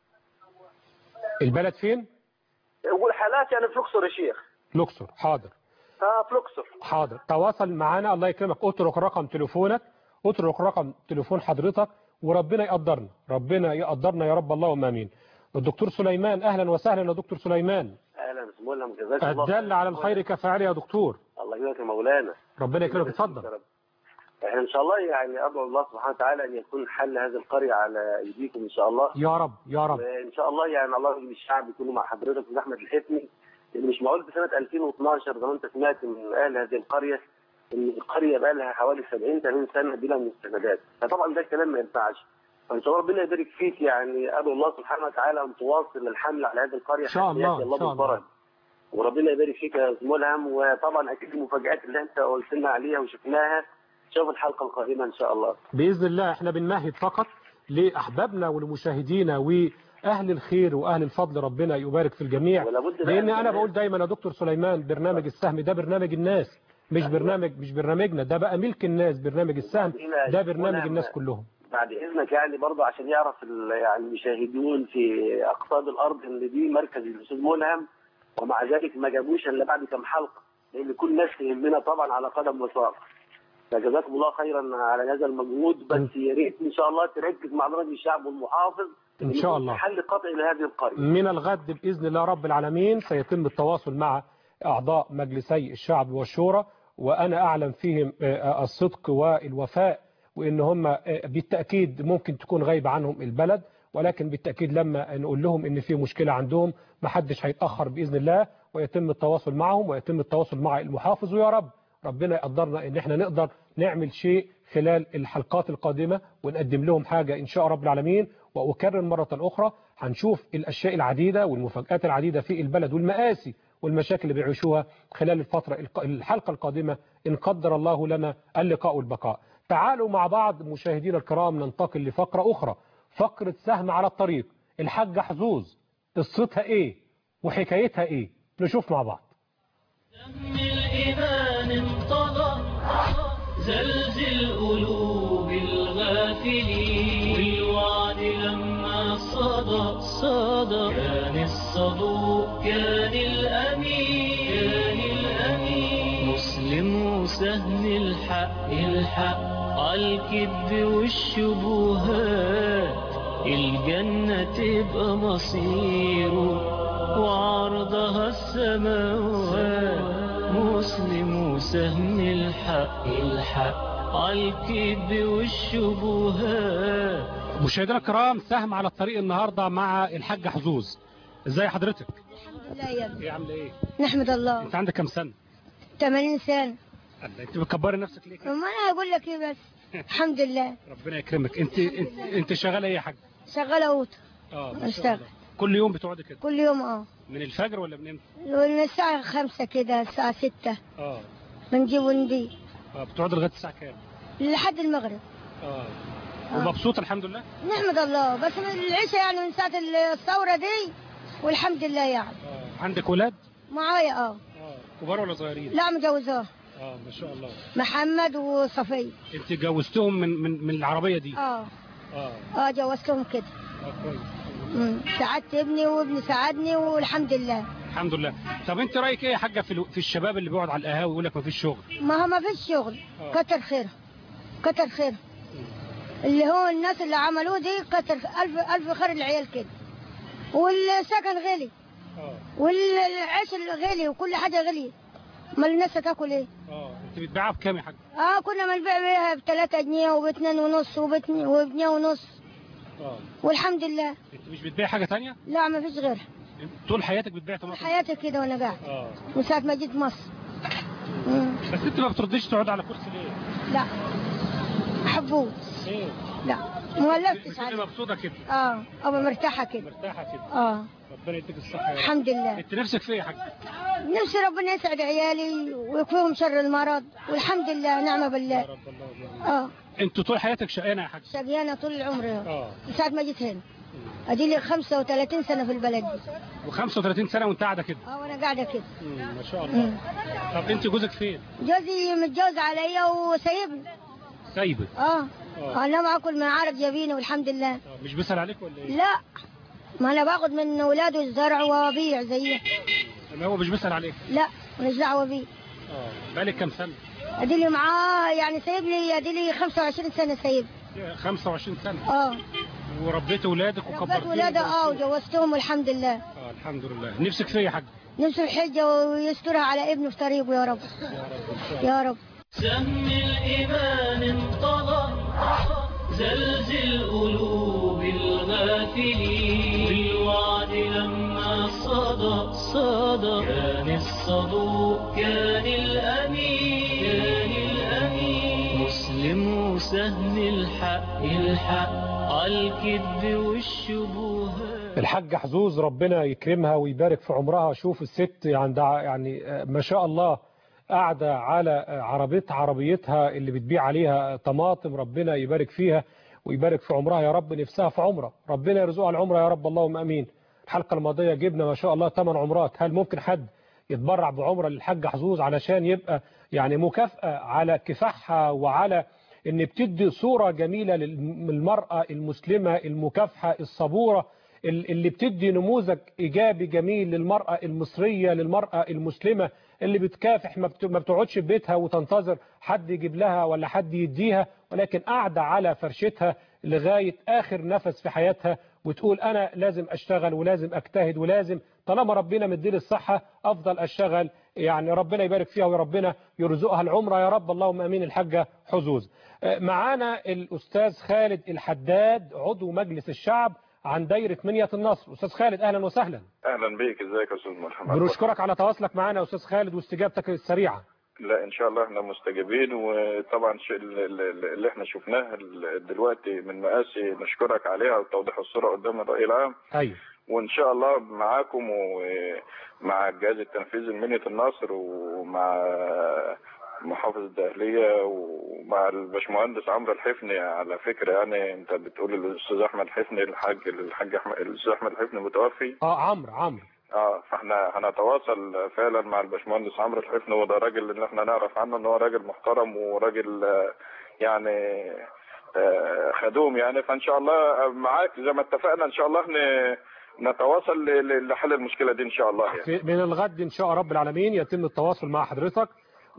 البلد فين يقول حالات يعني في الاقصر يا شيخ لوكسور حاضر اه في الاقصر حاضر تواصل معانا الله يكرمك اترك رقم تليفونك اترك رقم تليفون حضرتك وربنا يقدرنا ربنا يقدرنا يا رب اللهم امين الدكتور سليمان اهلا وسهلا يا دكتور سليمان اهلا بسم الله جزاك الله الدل على الخير كفاعل يا دكتور الله يبارك يا مولانا ربنا يكرمك اتفضل احنا ان شاء الله يعني ادعو الله سبحانه وتعالى ان يكون حل هذه القريه على ايديكم ان شاء الله يا رب يا رب وان شاء الله يعني الله يجيب الشعب يكونوا مع حضرتك واحمد الحفني لان مش معقول في سنه 2012 زي ما انت سمعت من اهل هذه القريه ان القريه بقى لها حوالي 70 80 سنه بلا مستندات فطبعا ده كلام ما ينفعش فان شاء الله ربنا يبارك فيك يعني ادعو الله سبحانه وتعالى ان تواصل الحمل على هذه القريه إن شاء حتى الله، يأتي إن شاء الله. بالفرج. وربنا يبارك فيك يا أستاذ ملهم وطبعا اكيد المفاجات اللي انت قلت لنا عليها وشفناها شوف الحلقه القادمه ان شاء الله باذن الله احنا بنمهد فقط لاحبابنا ولمشاهدينا واهل الخير واهل الفضل ربنا يبارك في الجميع ولابد لان بقى- انا بقول دايما يا دكتور سليمان برنامج السهم ده برنامج الناس مش برنامج مش برنامجنا ده بقى ملك الناس برنامج السهم ده برنامج الناس كلهم بعد اذنك يعني برضه عشان يعرف ال- يعني المشاهدون في اقطاب الارض ان دي مركز الاستاذ ملهم ومع ذلك ما جابوش الا بعد كم حلقه لان كل الناس تهمنا طبعا على قدم وساق فجزاكم الله خيرا على هذا المجهود بس يا ريت ان شاء الله تركز مع برنامج الشعب والمحافظ إن شاء الله. حل قطعي لهذه القريه من الغد بإذن الله رب العالمين سيتم التواصل مع أعضاء مجلسي الشعب والشورى وأنا أعلم فيهم آه، الصدق والوفاء وإن هم آه، بالتأكيد ممكن تكون غايبة عنهم البلد ولكن بالتأكيد لما نقول لهم إن في مشكلة عندهم محدش هيتأخر بإذن الله ويتم التواصل معهم ويتم التواصل مع المحافظ ويا رب ربنا يقدرنا إن احنا نقدر نعمل شيء خلال الحلقات القادمة ونقدم لهم حاجة إن شاء رب العالمين وأكرر مرة أخرى هنشوف الأشياء العديدة والمفاجآت العديدة في البلد والمآسي والمشاكل اللي بيعيشوها خلال الفترة الق- الحلقة القادمة إن قدر الله لنا اللقاء والبقاء تعالوا مع بعض مشاهدينا الكرام ننتقل لفقرة أخرى فقرة سهم على الطريق الحاجة حظوظ قصتها إيه وحكايتها إيه نشوف مع بعض الإيمان انطلق زلزل قلوب الغافلين والوعد لما صدى صدى كان الصدوق كان الأمين كان الأمين مسلم وسهم الحق الحق عالكذب والشبهات الجنة تبقى مصيره وعرضها السماوات مسلم وسهم الحق الحق عالكذب والشبهات مشاهدينا الكرام سهم على الطريق النهارده مع الحاج حظوظ ازاي حضرتك لا يا ابني ايه عامله ايه نحمد الله انت عندك كام سنه 80 سنة انت بتكبري نفسك ليه ما انا هقول لك ايه بس الحمد لله ربنا يكرمك انت انت, انت شغاله ايه يا حاج شغالة اوضه اه ما شاء اشتغل الله. كل يوم بتقعدي كده كل يوم اه من الفجر ولا من امتى من الساعة خمسة كده الساعة ستة اه بنجيب وندي اه بتقعدي لغايه الساعه كام لحد المغرب اه ومبسوط الحمد لله نحمد الله بس من العشاء يعني من ساعة الثورة دي والحمد لله يعني عندك ولاد معايا اه كبار ولا صغيرين لا مجوزاه اه ما شاء الله محمد وصفية انت جوزتهم من من من العربيه دي اه اه اه جوزتهم كده اه كويس مم. ساعدت ابني وابني ساعدني والحمد لله الحمد لله طب انت رايك ايه يا حاجه في, الو... في الشباب اللي بيقعد على القهاوي ويقول لك ما فيش شغل ما هو ما فيش شغل آه. كتر خير كتر خير اللي هو الناس اللي عملوه دي كتر ألف ألف خير العيال كده والسكن غلي والعيش غلي وكل حاجة غلي ما الناس هتاكل ايه اه انت بتبيعها بكام يا حاج اه كنا بنبيع بيها ب 3 جنيه وب 2 ونص وب 2 وبجنيه ونص اه والحمد لله انت مش بتبيع حاجه تانية لا ما فيش غيرها طول حياتك بتبيع طماطم حياتي كده وانا قاعد اه من ساعة ما جيت مصر مم. بس انت ما بترديش تقعد على كرسي ليه لا حبوه ايه لا مولفتش بتبقي عليه مبسوطه كده اه ابقى مرتاحة كده مرتاحه كده اه ربنا يديك الصحه يا رب. الحمد لله انت نفسك في ايه يا حاج نفسي ربنا يسعد عيالي ويكفيهم شر المرض والحمد لله نعمة بالله اه انت طول حياتك شقيانه يا حاج شقيانة طول العمر اه من ساعة ما جيت هنا ادي لي 35 سنة في البلد دي و35 سنه وانت قاعده كده اه وانا قاعدة كده مم، ما شاء الله طب انت جوزك فين جوزي متجوز عليا وسايبني سايبك اه اه انا معكل من عرب جابيني والحمد لله آه، مش بيسال عليك ولا ايه لا ما انا باخد من ولاده الزرع وابيع زيه ما هو مش بيسال عليك لا ماليش دعوه بيه اه بقالك كام سنه ادي لي معاه يعني سايب لي ادي لي 25 سنه سايب 25 سنه اه وربيت اولادك ربيت وكبرتهم ولاده اه وجوزتهم والحمد لله اه الحمد لله نفسك في ايه يا حاج نفسه الحجه ويسترها على ابنه في طريقه يا رب يا رب سهم الإيمان انطلق زلزل قلوب الغافلين بالوعد لما صدى صدى كان الصدوق كان الأمين كان الأمين مسلم وسهم الحق الحق عالكذب والشبهات الحاج حظوظ ربنا يكرمها ويبارك في عمرها شوف الست عندها يعني آه، ما شاء الله قاعدة على آه، عربية عربيتها اللي بتبيع عليها طماطم ربنا يبارك فيها ويبارك في عمرها يا رب نفسها في عمرة ربنا يرزقها العمرة يا رب اللهم امين الحلقة الماضية جبنا ما شاء الله 8 عمرات هل ممكن حد يتبرع بعمرة للحاج حظوظ علشان يبقى يعني مكافأة على كفاحها وعلى ان بتدي صورة جميلة للمرأة المسلمة المكافحة الصبورة اللي بتدي نموذج إيجابي جميل للمرأة المصرية للمرأة المسلمة اللي بتكافح ما بت- ما بتقعدش في بيتها وتنتظر حد يجيب لها ولا حد يديها ولكن قاعدة على فرشتها لغاية آخر نفس في حياتها وتقول أنا لازم أشتغل ولازم أجتهد ولازم طالما ربنا مديلي الصحة أفضل أشتغل يعني ربنا يبارك فيها وربنا يرزقها العمرة يا رب اللهم أمين الحاجة حظوظ آه، معانا الأستاذ خالد الحداد عضو مجلس الشعب عن دايرة منية النصر أستاذ خالد أهلا وسهلا اهلا بيك ازيك يا استاذ محمد بنشكرك على تواصلك معنا يا أستاذ خالد واستجابتك السريعة لا ان شاء الله احنا مستجيبين وطبعا شيء ال- ال- اللي احنا شفناه ال- دلوقتي من مقاسي نشكرك عليها وتوضيح الصوره قدام الراي العام أيوه وان شاء الله معاكم ومع الجهاز التنفيذي لمنية النصر ومع محافظ الداخلية ومع الباشمهندس عمرو الحفني على فكرة يعني انت بتقول الاستاذ احمد الحفني الحاج الحاج احمد الاستاذ احمد الحفني متوفي اه عمرو عمرو اه فاحنا هنتواصل فعلا مع الباشمهندس عمرو الحفني وده راجل اللي احنا نعرف عنه ان هو راجل محترم وراجل آه، يعني آه، خدوم يعني فان شاء الله معاك زي ما اتفقنا ان شاء الله ن- نتواصل ل- ل- لحل المشكله دي ان شاء الله يعني. في من الغد إن شاء رب العالمين يتم التواصل مع حضرتك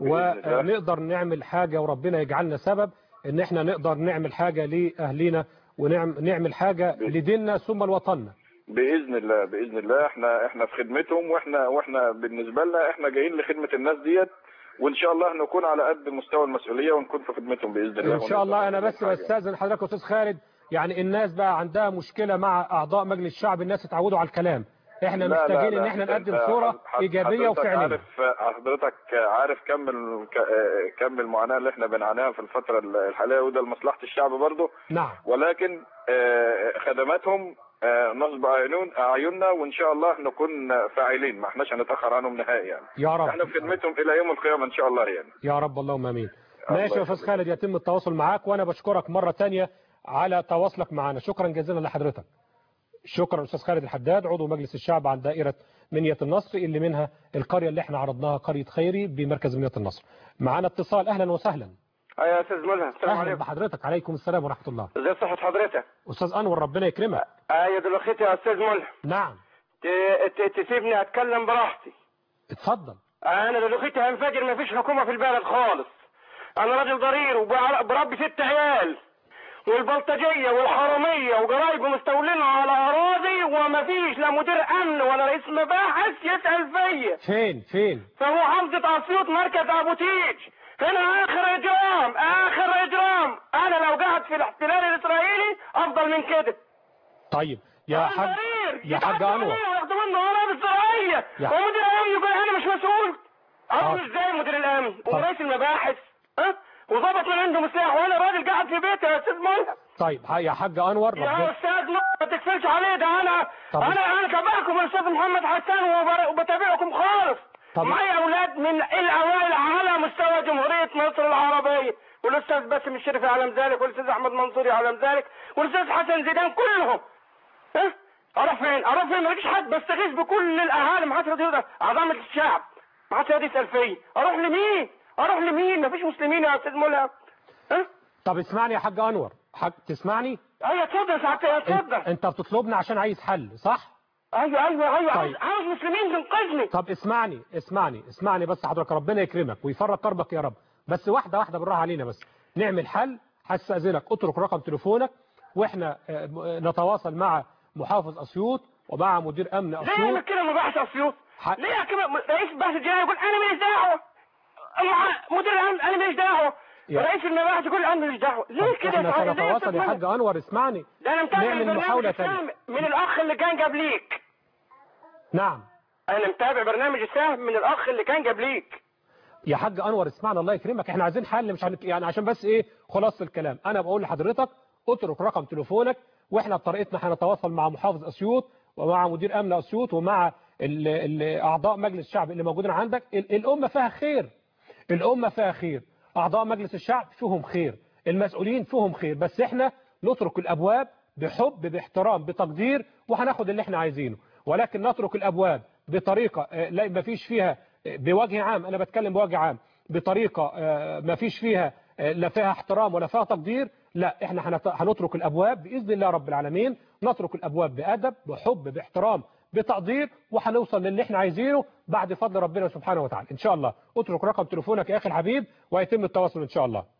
ونقدر نعمل حاجة وربنا يجعلنا سبب إن إحنا نقدر نعمل حاجة لأهلنا ونعمل حاجة لديننا ثم لوطننا باذن الله باذن الله احنا احنا في خدمتهم واحنا واحنا بالنسبه لنا احنا جايين لخدمه الناس ديت وان شاء الله نكون على قد مستوى المسؤوليه ونكون في خدمتهم باذن الله ان شاء الله انا بس بستاذن حضرتك يا استاذ خالد يعني الناس بقى عندها مشكلة مع اعضاء مجلس الشعب الناس اتعودوا على الكلام احنا لا، لا، محتاجين لا. ان احنا نقدم أنت صورة حض- ايجابية حضرتك وفعلية عارف حضرتك عارف كم ال- ك- كم المعاناه اللي احنا بنعانيها في الفتره الحاليه وده لمصلحه الشعب برضه نعم ولكن آه، خدماتهم آه، نصب اعين اعيننا وان شاء الله نكون فاعلين ما احناش هنتاخر عنهم نهائي يعني يا رب احنا في خدمتهم الى يوم القيامه ان شاء الله يعني يا رب اللهم امين الله ماشي يا استاذ خالد يتم التواصل معاك وانا بشكرك مرة تانية على تواصلك معنا شكرا جزيلا لحضرتك شكرا استاذ خالد الحداد عضو مجلس الشعب عن دائرة منية النصر اللي منها القرية اللي احنا عرضناها قرية خيري بمركز منية النصر معانا اتصال اهلا وسهلا ايوه يا استاذ ملهم السلام اهلا عليكم بحضرتك عليكم السلام ورحمة الله ازي صحة حضرتك استاذ انور ربنا يكرمك ايوه دلوقتي يا استاذ ملهم نعم ت- ت- تسيبني اتكلم براحتي اتفضل انا دلوقتي هنفجر ما فيش حكومة في البلد خالص انا راجل ضرير وبربي ست عيال والبلطجية والحرامية وجرايبه مستولين على اراضي وما فيش لا مدير امن ولا رئيس مباحث يسأل فيا فين فين في محافظة اسيوط مركز ابو تيج هنا اخر اجرام اخر اجرام انا لو قاعد في الاحتلال الاسرائيلي افضل من كده طيب يا حاج يا حاج انور ياخدوا منه اراضي زراعيه يا- ومدير الامن يقول انا مش مسؤول اروح حاضر. ازاي مدير الامن ورئيس المباحث ها وظبط من عنده سلاح وانا راجل قاعد في بيتي يا استاذ ملهم طيب يا حاج انور يا ربنا استاذ ما ما تقفلش عليه ده انا طب- انا انا تابعكم يا استاذ محمد حسان وبر- وبتابعكم خالص طب- معايا اولاد من الاوائل على مستوى جمهوريه مصر العربيه والاستاذ باسم الشريف يعلم ذلك والاستاذ احمد منصور يعلم ذلك والاستاذ حسن زيدان كلهم ها اروح فين اروح فين ماليش حد بستغيث بكل الاهالي ما حدش راضي يقدر عظمه الشعب ما حدش راضي يسال فيا اروح لمين اروح لمين مفيش مسلمين يا استاذ ملهم ها طب اسمعني يا حاج انور حاج تسمعني ايوه اتفضل سعادتك اتفضل انت, انت بتطلبنا عشان عايز حل صح ايوه ايوه ايوه عاوز طيب. عاوز مسلمين تنقذني طب اسمعني اسمعني اسمعني بس حضرتك ربنا يكرمك ويفرج كربك يا رب بس واحده واحده بالراحه علينا بس نعمل حل هستاذنك اترك رقم تليفونك واحنا آه، م- نتواصل مع محافظ اسيوط ومع مدير امن ليه اسيوط يعمل كده مباحث اسيوط؟ ليه كده رئيس البحث الجنائي يقول انا ماليش دعوه مع- مدير الامن انا ماليش دعوه يا- رئيس المباحث يقول انا ماليش دعوه ليه كده احنا يا ليه يا سنتواصل يا أستاذ حاج انور اسمعني ده انا متابع نعمل البرنامج محاولة السهم تانية. من الاخ اللي كان قبليك نعم انا متابع برنامج السهم من الاخ اللي كان قبليك يا حاج انور اسمعنا الله يكرمك احنا عايزين حل مش هنت... يعني عشان بس ايه خلاصه الكلام انا بقول لحضرتك اترك رقم تليفونك واحنا بطريقتنا هنتواصل مع محافظ اسيوط ومع مدير امن اسيوط ومع ال... ال... اعضاء مجلس الشعب اللي موجودين عندك ال... الامه فيها خير الامه فيها خير اعضاء مجلس الشعب فيهم خير المسؤولين فيهم خير بس احنا نترك الابواب بحب باحترام بتقدير وهناخد اللي احنا عايزينه ولكن نترك الابواب بطريقه آه، لا ما فيش فيها آه، بوجه عام انا بتكلم بوجه عام بطريقه آه، ما فيش فيها آه، لا فيها احترام ولا فيها تقدير لا احنا هنت- هنترك الابواب باذن الله رب العالمين نترك الابواب بادب بحب باحترام بتقدير وهنوصل للي احنا عايزينه بعد فضل ربنا سبحانه وتعالى ان شاء الله اترك رقم تليفونك يا اخي الحبيب ويتم التواصل ان شاء الله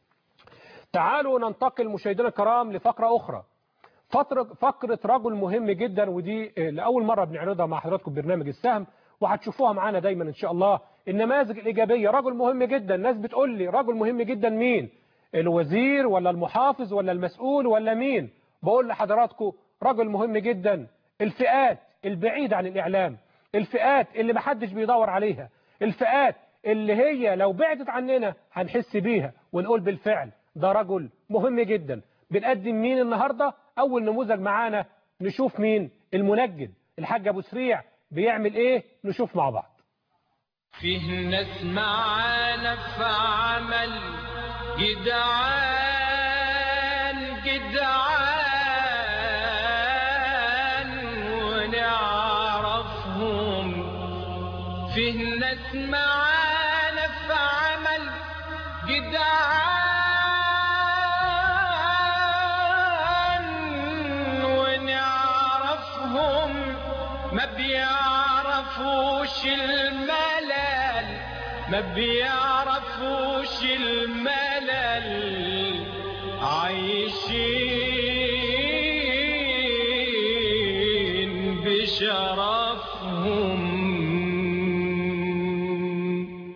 تعالوا ننتقل مشاهدينا الكرام لفقره اخرى فترة فقرة رجل مهم جدا ودي آه، لأول مرة بنعرضها مع حضراتكم برنامج السهم وهتشوفوها معانا دايما إن شاء الله النماذج الإيجابية رجل مهم جدا الناس بتقول لي رجل مهم جدا مين الوزير ولا المحافظ ولا المسؤول ولا مين بقول لحضراتكم رجل مهم جدا الفئات البعيدة عن الإعلام الفئات اللي محدش بيدور عليها الفئات اللي هي لو بعدت عننا هنحس بيها ونقول بالفعل ده رجل مهم جدا بنقدم مين النهاردة أول نموذج معانا نشوف مين المنجد الحاج أبو سريع بيعمل إيه نشوف مع بعض فيه ناس معانا في عمل جدعان جدعان ونعرفهم فيه ناس معانا في عمل جدعان ونعرفهم ما بيعرفوش الملل ما بيعرفوش الملل عايشين بشرفهم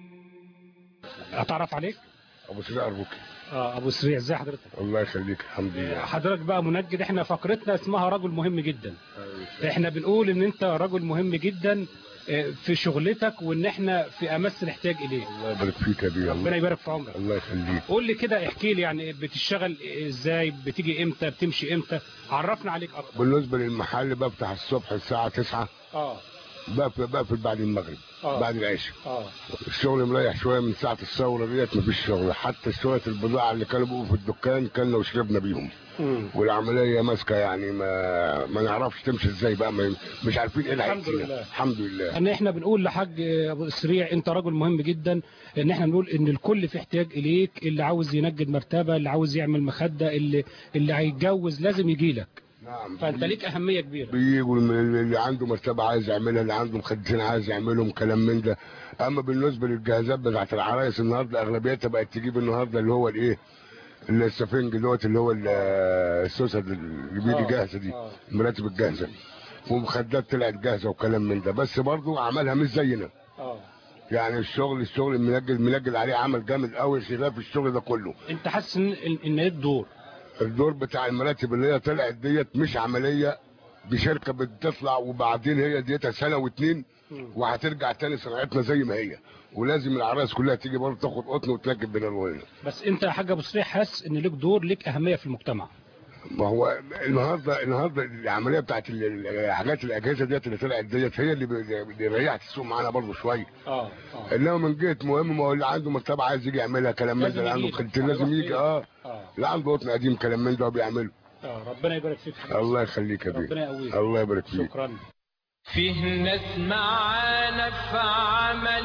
اتعرف عليك ابو سريع اربوكي اه ابو سريع ازاي حضرتك الله يخليك الحمد لله حضرتك بقى منجد احنا فقرتنا اسمها رجل مهم جدا احنا بنقول ان انت رجل مهم جدا آه، في شغلتك وان احنا في امس الاحتياج اليه الله يبارك فيك يا بيه ربنا الله يبارك في عمرك الله يخليك قول لي كده احكي لي يعني بتشتغل ازاي بتيجي امتى بتمشي امتى عرفنا عليك اكتر بالنسبه للمحل بفتح الصبح الساعه 9 اه بقفل بقفل بعد المغرب آه. بعد العشاء اه الشغل مريح شويه من ساعه الثوره ديت مفيش شغل حتى شويه البضاعه اللي كانوا بيبقوا في الدكان كنا وشربنا بيهم مم. والعمليه ماسكه يعني ما ما نعرفش تمشي ازاي بقى ما مش عارفين ايه اللي الحمد هيحصل لله. الحمد لله ان احنا بنقول لحاج ابو سريع انت رجل مهم جدا ان احنا بنقول ان الكل في احتياج اليك اللي عاوز ينجد مرتبه اللي عاوز يعمل مخده اللي اللي هيتجوز لازم يجي لك نعم فانت ليك اهميه كبيره بيجوا الم- اللي عنده مرتبه عايز يعملها اللي عنده مخدتين عايز يعملهم كلام من ده اما بالنسبه للجهازات بتاعت العرايس النهارده اغلبيتها بقت تجيب النهارده اللي هو الايه السفنج دوت اللي هو ال- السوسه اللي بيجي آه، جاهزه دي آه. المراتب الجاهزه ومخدات طلعت جاهزه وكلام من ده بس برضو عملها مش زينا اه يعني الشغل الشغل المنجل منجل عليه عمل جامد قوي خلاف الشغل ده كله انت حاسس ان ان إن ايه الدور الدور بتاع المراتب اللي هي طلعت ديت مش عمليه دي شركه بتطلع وبعدين هي ديتها سنه واتنين وهترجع تاني صناعتنا زي ما هي ولازم العرايس كلها تيجي برضه تاخد قطن وتنجد بين الوين بس انت يا حاج ابو سريع حاسس ان ليك دور ليك اهميه في المجتمع ما هو النهارده النهارده العمليه بتاعت ال- ال- حاجات الاجهزه ديت اللي طلعت ديت هي اللي ب- اللي ريحت السوق معانا برضه شويه اه اه انما من جهه مهم ما هو اللي عنده مرتبه عايز يجي يعملها كلام من ده لازم اللي عنده يجي. مخدتين لازم هيروح يجي فين؟ اه اه اللي عنده قطن قديم كلام من ده هو بيعمله اه ربنا يبارك فيك حبيبي. الله يخليك يا ربنا بيه يقويك الله يبارك فيك شكرا فيه ناس معانا في عمل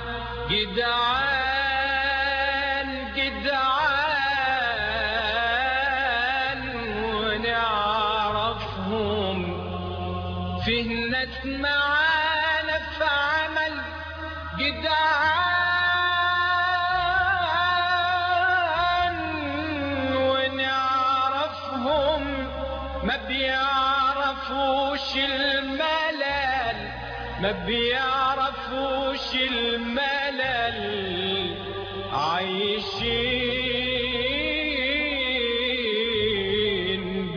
جدعان جدعان ونعرفهم فيه ناس معانا في عمل جدعان ونعرفهم ما بيعرفوش الملل ما بيعرفوش الملل عايشين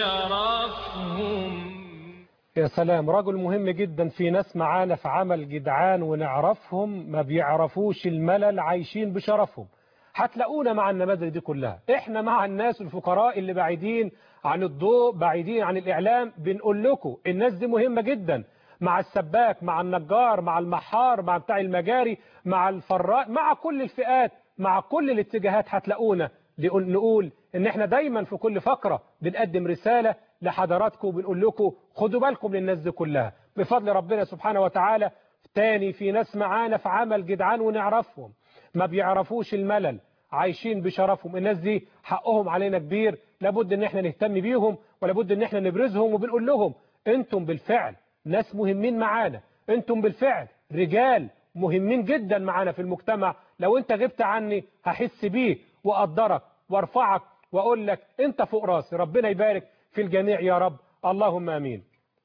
بشرفهم يا سلام رجل مهم جدا في ناس معانا في عمل جدعان ونعرفهم ما بيعرفوش الملل عايشين بشرفهم هتلاقونا مع النماذج دي كلها احنا مع الناس الفقراء اللي بعيدين عن الضوء بعيدين عن الاعلام بنقول لكم الناس دي مهمة جدا مع السباك مع النجار مع المحار مع بتاع المجاري مع الفراء مع كل الفئات مع كل الاتجاهات هتلاقونا لقول- نقول ان احنا دايما في كل فقرة بنقدم رسالة لحضراتكم بنقول لكم خدوا بالكم للناس دي كلها بفضل ربنا سبحانه وتعالى تاني في ناس معانا في عمل جدعان ونعرفهم ما بيعرفوش الملل عايشين بشرفهم الناس دي حقهم علينا كبير لابد ان احنا نهتم بيهم ولابد ان احنا نبرزهم وبنقول لهم انتم بالفعل ناس مهمين معانا انتم بالفعل رجال مهمين جدا معانا في المجتمع لو انت غبت عني هحس بيك واقدرك وارفعك واقول لك انت فوق راسي ربنا يبارك في الجميع يا رب اللهم امين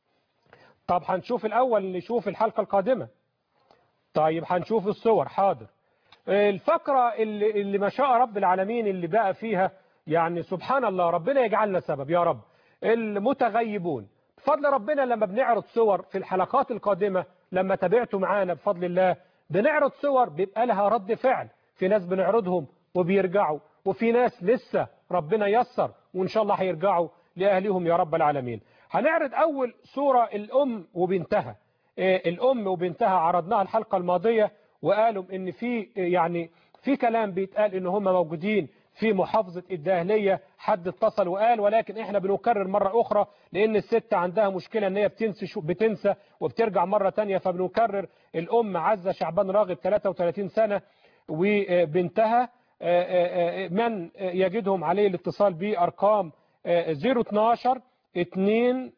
طب هنشوف الاول نشوف الحلقة القادمة طيب هنشوف الصور حاضر الفقرة اللي, اللي ما شاء رب العالمين اللي بقى فيها يعني سبحان الله ربنا يجعلنا سبب يا رب المتغيبون بفضل ربنا لما بنعرض صور في الحلقات القادمة لما تابعتوا معانا بفضل الله بنعرض صور بيبقى لها رد فعل في ناس بنعرضهم وبيرجعوا وفي ناس لسه ربنا يسر وإن شاء الله هيرجعوا لأهلهم يا رب العالمين هنعرض أول صورة الأم وبنتها إيه، الأم وبنتها عرضناها الحلقة الماضية وقالوا إن في يعني في كلام بيتقال إن هم موجودين في محافظة الدهلية حد اتصل وقال ولكن احنا بنكرر مرة أخرى لأن الست عندها مشكلة إن هي بتنسى شو- بتنسى وبترجع مرة تانية فبنكرر الأم عزة شعبان راغب 33 سنة وبنتها آه، آه، آه، من يجدهم عليه الاتصال بأرقام آه، 012 2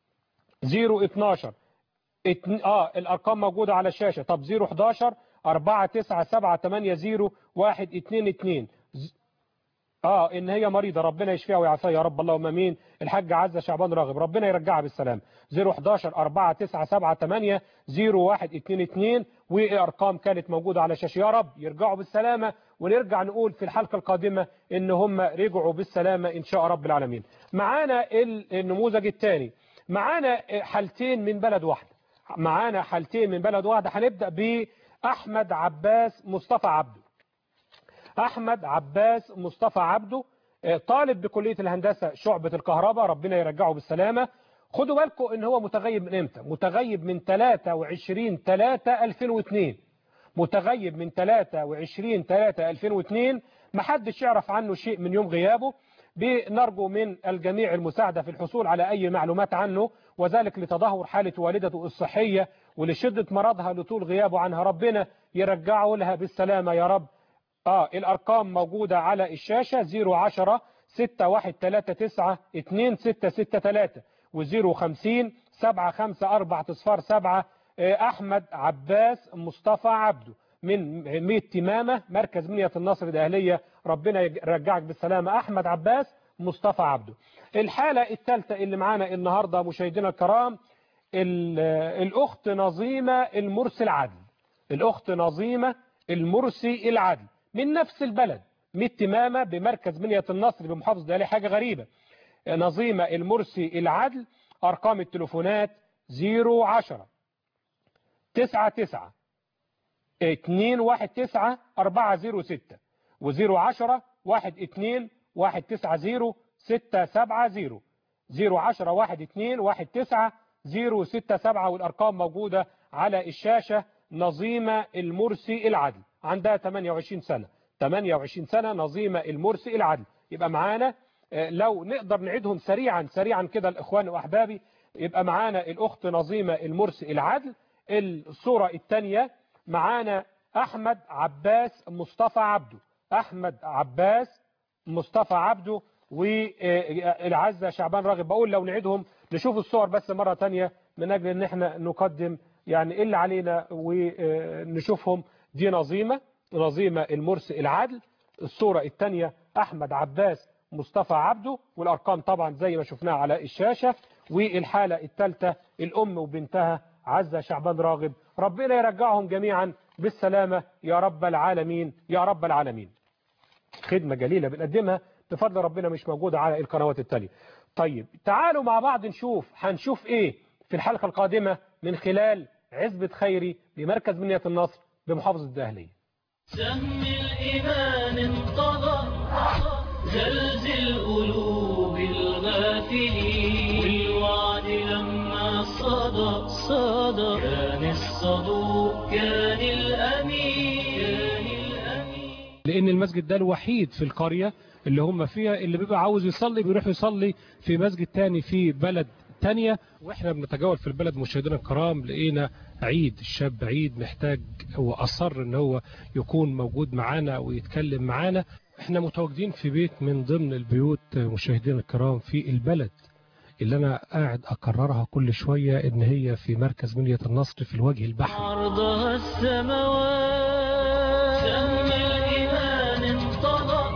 012 اتن... اه الارقام موجوده على الشاشه طب 011 497 80 122 اه ان هي مريضه ربنا يشفيها ويعافيها يا رب اللهم امين الحاج عزه شعبان راغب ربنا يرجعها بالسلام 011 4978 0122 وارقام كانت موجوده على الشاشه يا رب يرجعوا بالسلامه ونرجع نقول في الحلقه القادمه ان هم رجعوا بالسلامه ان شاء رب العالمين معانا النموذج الثاني معانا حالتين من بلد واحده معانا حالتين من بلد واحده هنبدا باحمد عباس مصطفى عبده احمد عباس مصطفى عبده طالب بكليه الهندسه شعبه الكهرباء ربنا يرجعه بالسلامه خدوا بالكم ان هو متغيب من امتى متغيب من 23 3 2002 متغيب من 23 3 2002 ما حدش يعرف عنه شيء من يوم غيابه بنرجو من الجميع المساعدة في الحصول على أي معلومات عنه وذلك لتدهور حالة والدته الصحية ولشدة مرضها لطول غيابه عنها ربنا يرجعه لها بالسلامة يا رب آه الأرقام موجودة على الشاشة 010 6139 2663 و050 754 صفار 7 أحمد عباس مصطفى عبده من ميت تمامة مركز منية النصر الأهلية ربنا يرجعك بالسلامة أحمد عباس مصطفى عبده الحالة الثالثة اللي معانا النهاردة مشاهدينا الكرام الأخت نظيمة المرسي العدل الأخت نظيمة المرسي العدل من نفس البلد ميت تمامة بمركز منية النصر بمحافظة الأهلية حاجة غريبة نظيمة المرسي العدل أرقام التليفونات 010 99 219 406 و010 12 190 670 010 12 190 067 والأرقام موجودة على الشاشة نظيمة المرسي العدل عندها 28 سنة 28 سنة نظيمة المرسي العدل يبقى معانا لو نقدر نعيدهم سريعا سريعا كده الإخوان وأحبابي يبقى معانا الأخت نظيمة المرسي العدل الصورة الثانية معانا أحمد عباس مصطفى عبده أحمد عباس مصطفى عبده والعزة شعبان راغب بقول لو نعيدهم نشوف الصور بس مرة تانية من أجل أن احنا نقدم يعني اللي علينا ونشوفهم دي نظيمة نظيمة المرسي العدل الصورة الثانية أحمد عباس مصطفى عبده والأرقام طبعا زي ما شفناها على الشاشة والحالة الثالثة الأم وبنتها عزة شعبان راغب ربنا يرجعهم جميعا بالسلامة يا رب العالمين يا رب العالمين خدمة جليلة بنقدمها بفضل ربنا مش موجودة على القنوات التالية طيب تعالوا مع بعض نشوف هنشوف ايه في الحلقة القادمة من خلال عزبة خيري بمركز منية النصر بمحافظة الدهلية سهم الإيمان انقضى زلزل قلوب الغافلين والوعد لما صدى صدى كان الصدوق كان الأمين كان الأمين لأن المسجد ده الوحيد في القرية اللي هم فيها اللي بيبقى عاوز يصلي بيروح يصلي في مسجد تاني في بلد تانية واحنا بنتجول في البلد مشاهدينا الكرام لقينا عيد الشاب عيد محتاج هو أصر ان هو يكون موجود معانا ويتكلم معانا احنا متواجدين في بيت من ضمن البيوت مشاهدينا الكرام في البلد اللي انا قاعد اكررها كل شوية ان هي في مركز منية النصر في الوجه البحري عرضها السماوات سهم الإيمان انطلق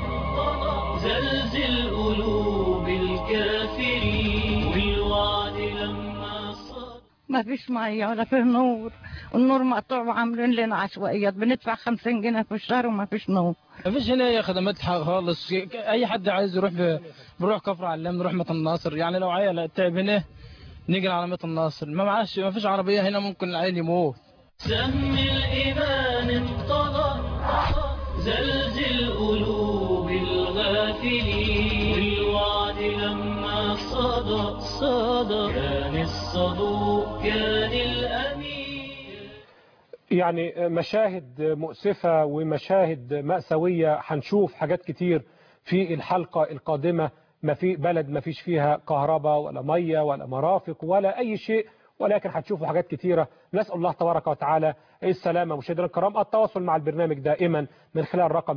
زلزل قلوب الكافرين والوعد لما صدى ما فيش مية ولا فيه نور النور مقطوع وعاملين لنا عشوائيات بندفع 50 جنيه في الشهر وما فيش نور ما فيش هنا اي خدمات خالص اي حد عايز يروح ب... بروح كفر علام نروح ميت الناصر يعني لو عيل تعب هنا نيجي على ميت الناصر ما معاش ما فيش عربيه هنا ممكن العيل يموت سهم الإيمان انقضى زلزل قلوب الغافلين والوعد لما صدى صدى كان الصدوق كان الأمين يعني مشاهد مؤسفة ومشاهد مأساوية هنشوف حاجات كتير في الحلقة القادمة ما في بلد ما فيش فيها كهرباء ولا مية ولا مرافق ولا أي شيء ولكن هتشوفوا حاجات كتيرة نسأل الله تبارك وتعالى السلامة مشاهدينا الكرام التواصل مع البرنامج دائما من خلال رقم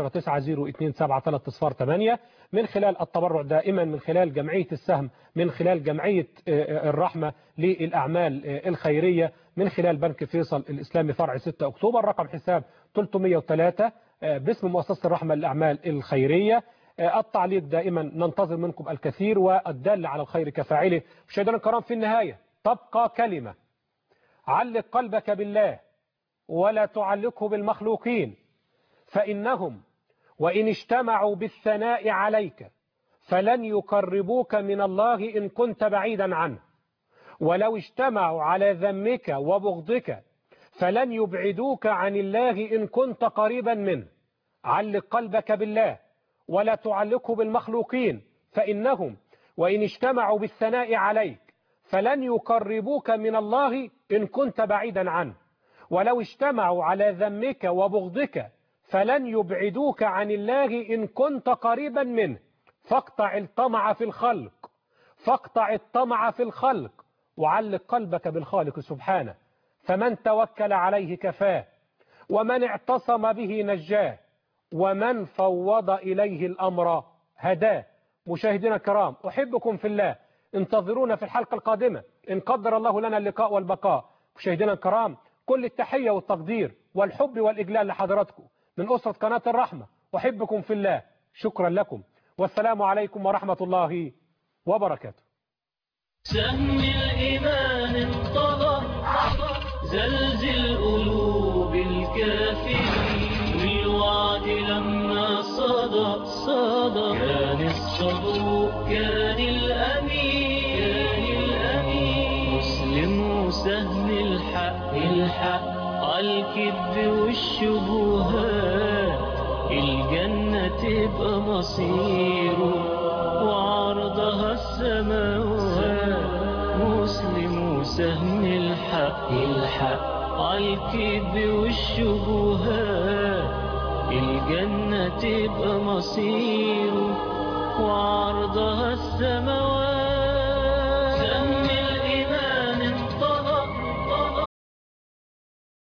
010 من خلال التبرع دائما من خلال جمعية السهم من خلال جمعية الرحمة للأعمال الخيرية من خلال بنك فيصل الإسلامي فرع 6 أكتوبر رقم حساب 303 باسم مؤسسة الرحمة للأعمال الخيرية التعليق دائما ننتظر منكم الكثير والدال على الخير كفاعله مشاهدينا الكرام في النهاية تبقى كلمة علق قلبك بالله ولا تعلقه بالمخلوقين فإنهم وإن اجتمعوا بالثناء عليك فلن يقربوك من الله إن كنت بعيدا عنه ولو اجتمعوا على ذمك وبغضك فلن يبعدوك عن الله إن كنت قريبا منه علق قلبك بالله ولا تعلقه بالمخلوقين فإنهم وإن اجتمعوا بالثناء عليك فلن يقربوك من الله إن كنت بعيدا عنه ولو اجتمعوا على ذمك وبغضك فلن يبعدوك عن الله إن كنت قريبا منه فاقطع الطمع في الخلق فاقطع الطمع في الخلق وعلق قلبك بالخالق سبحانه فمن توكل عليه كفاه ومن اعتصم به نجاه ومن فوض إليه الأمر هداه مشاهدينا الكرام أحبكم في الله انتظرونا في الحلقة القادمة إن قدر الله لنا اللقاء والبقاء مشاهدينا الكرام كل التحية والتقدير والحب والإجلال لحضراتكم من أسرة قناة الرحمة أحبكم في الله شكرا لكم والسلام عليكم ورحمة الله وبركاته سهم الإيمان انطلق زلزل قلوب الكافرين والوعد لما صدى صدى كان الصدوق كان الأمين كان الأمين مسلم وسهم الحق الحق الكذب والشبهات الجنة تبقى مصيره وعرضها السماوات مسلم وسهم الحق الحق عالكذب والشبهات الجنة تبقى مصيره وعرضها السماوات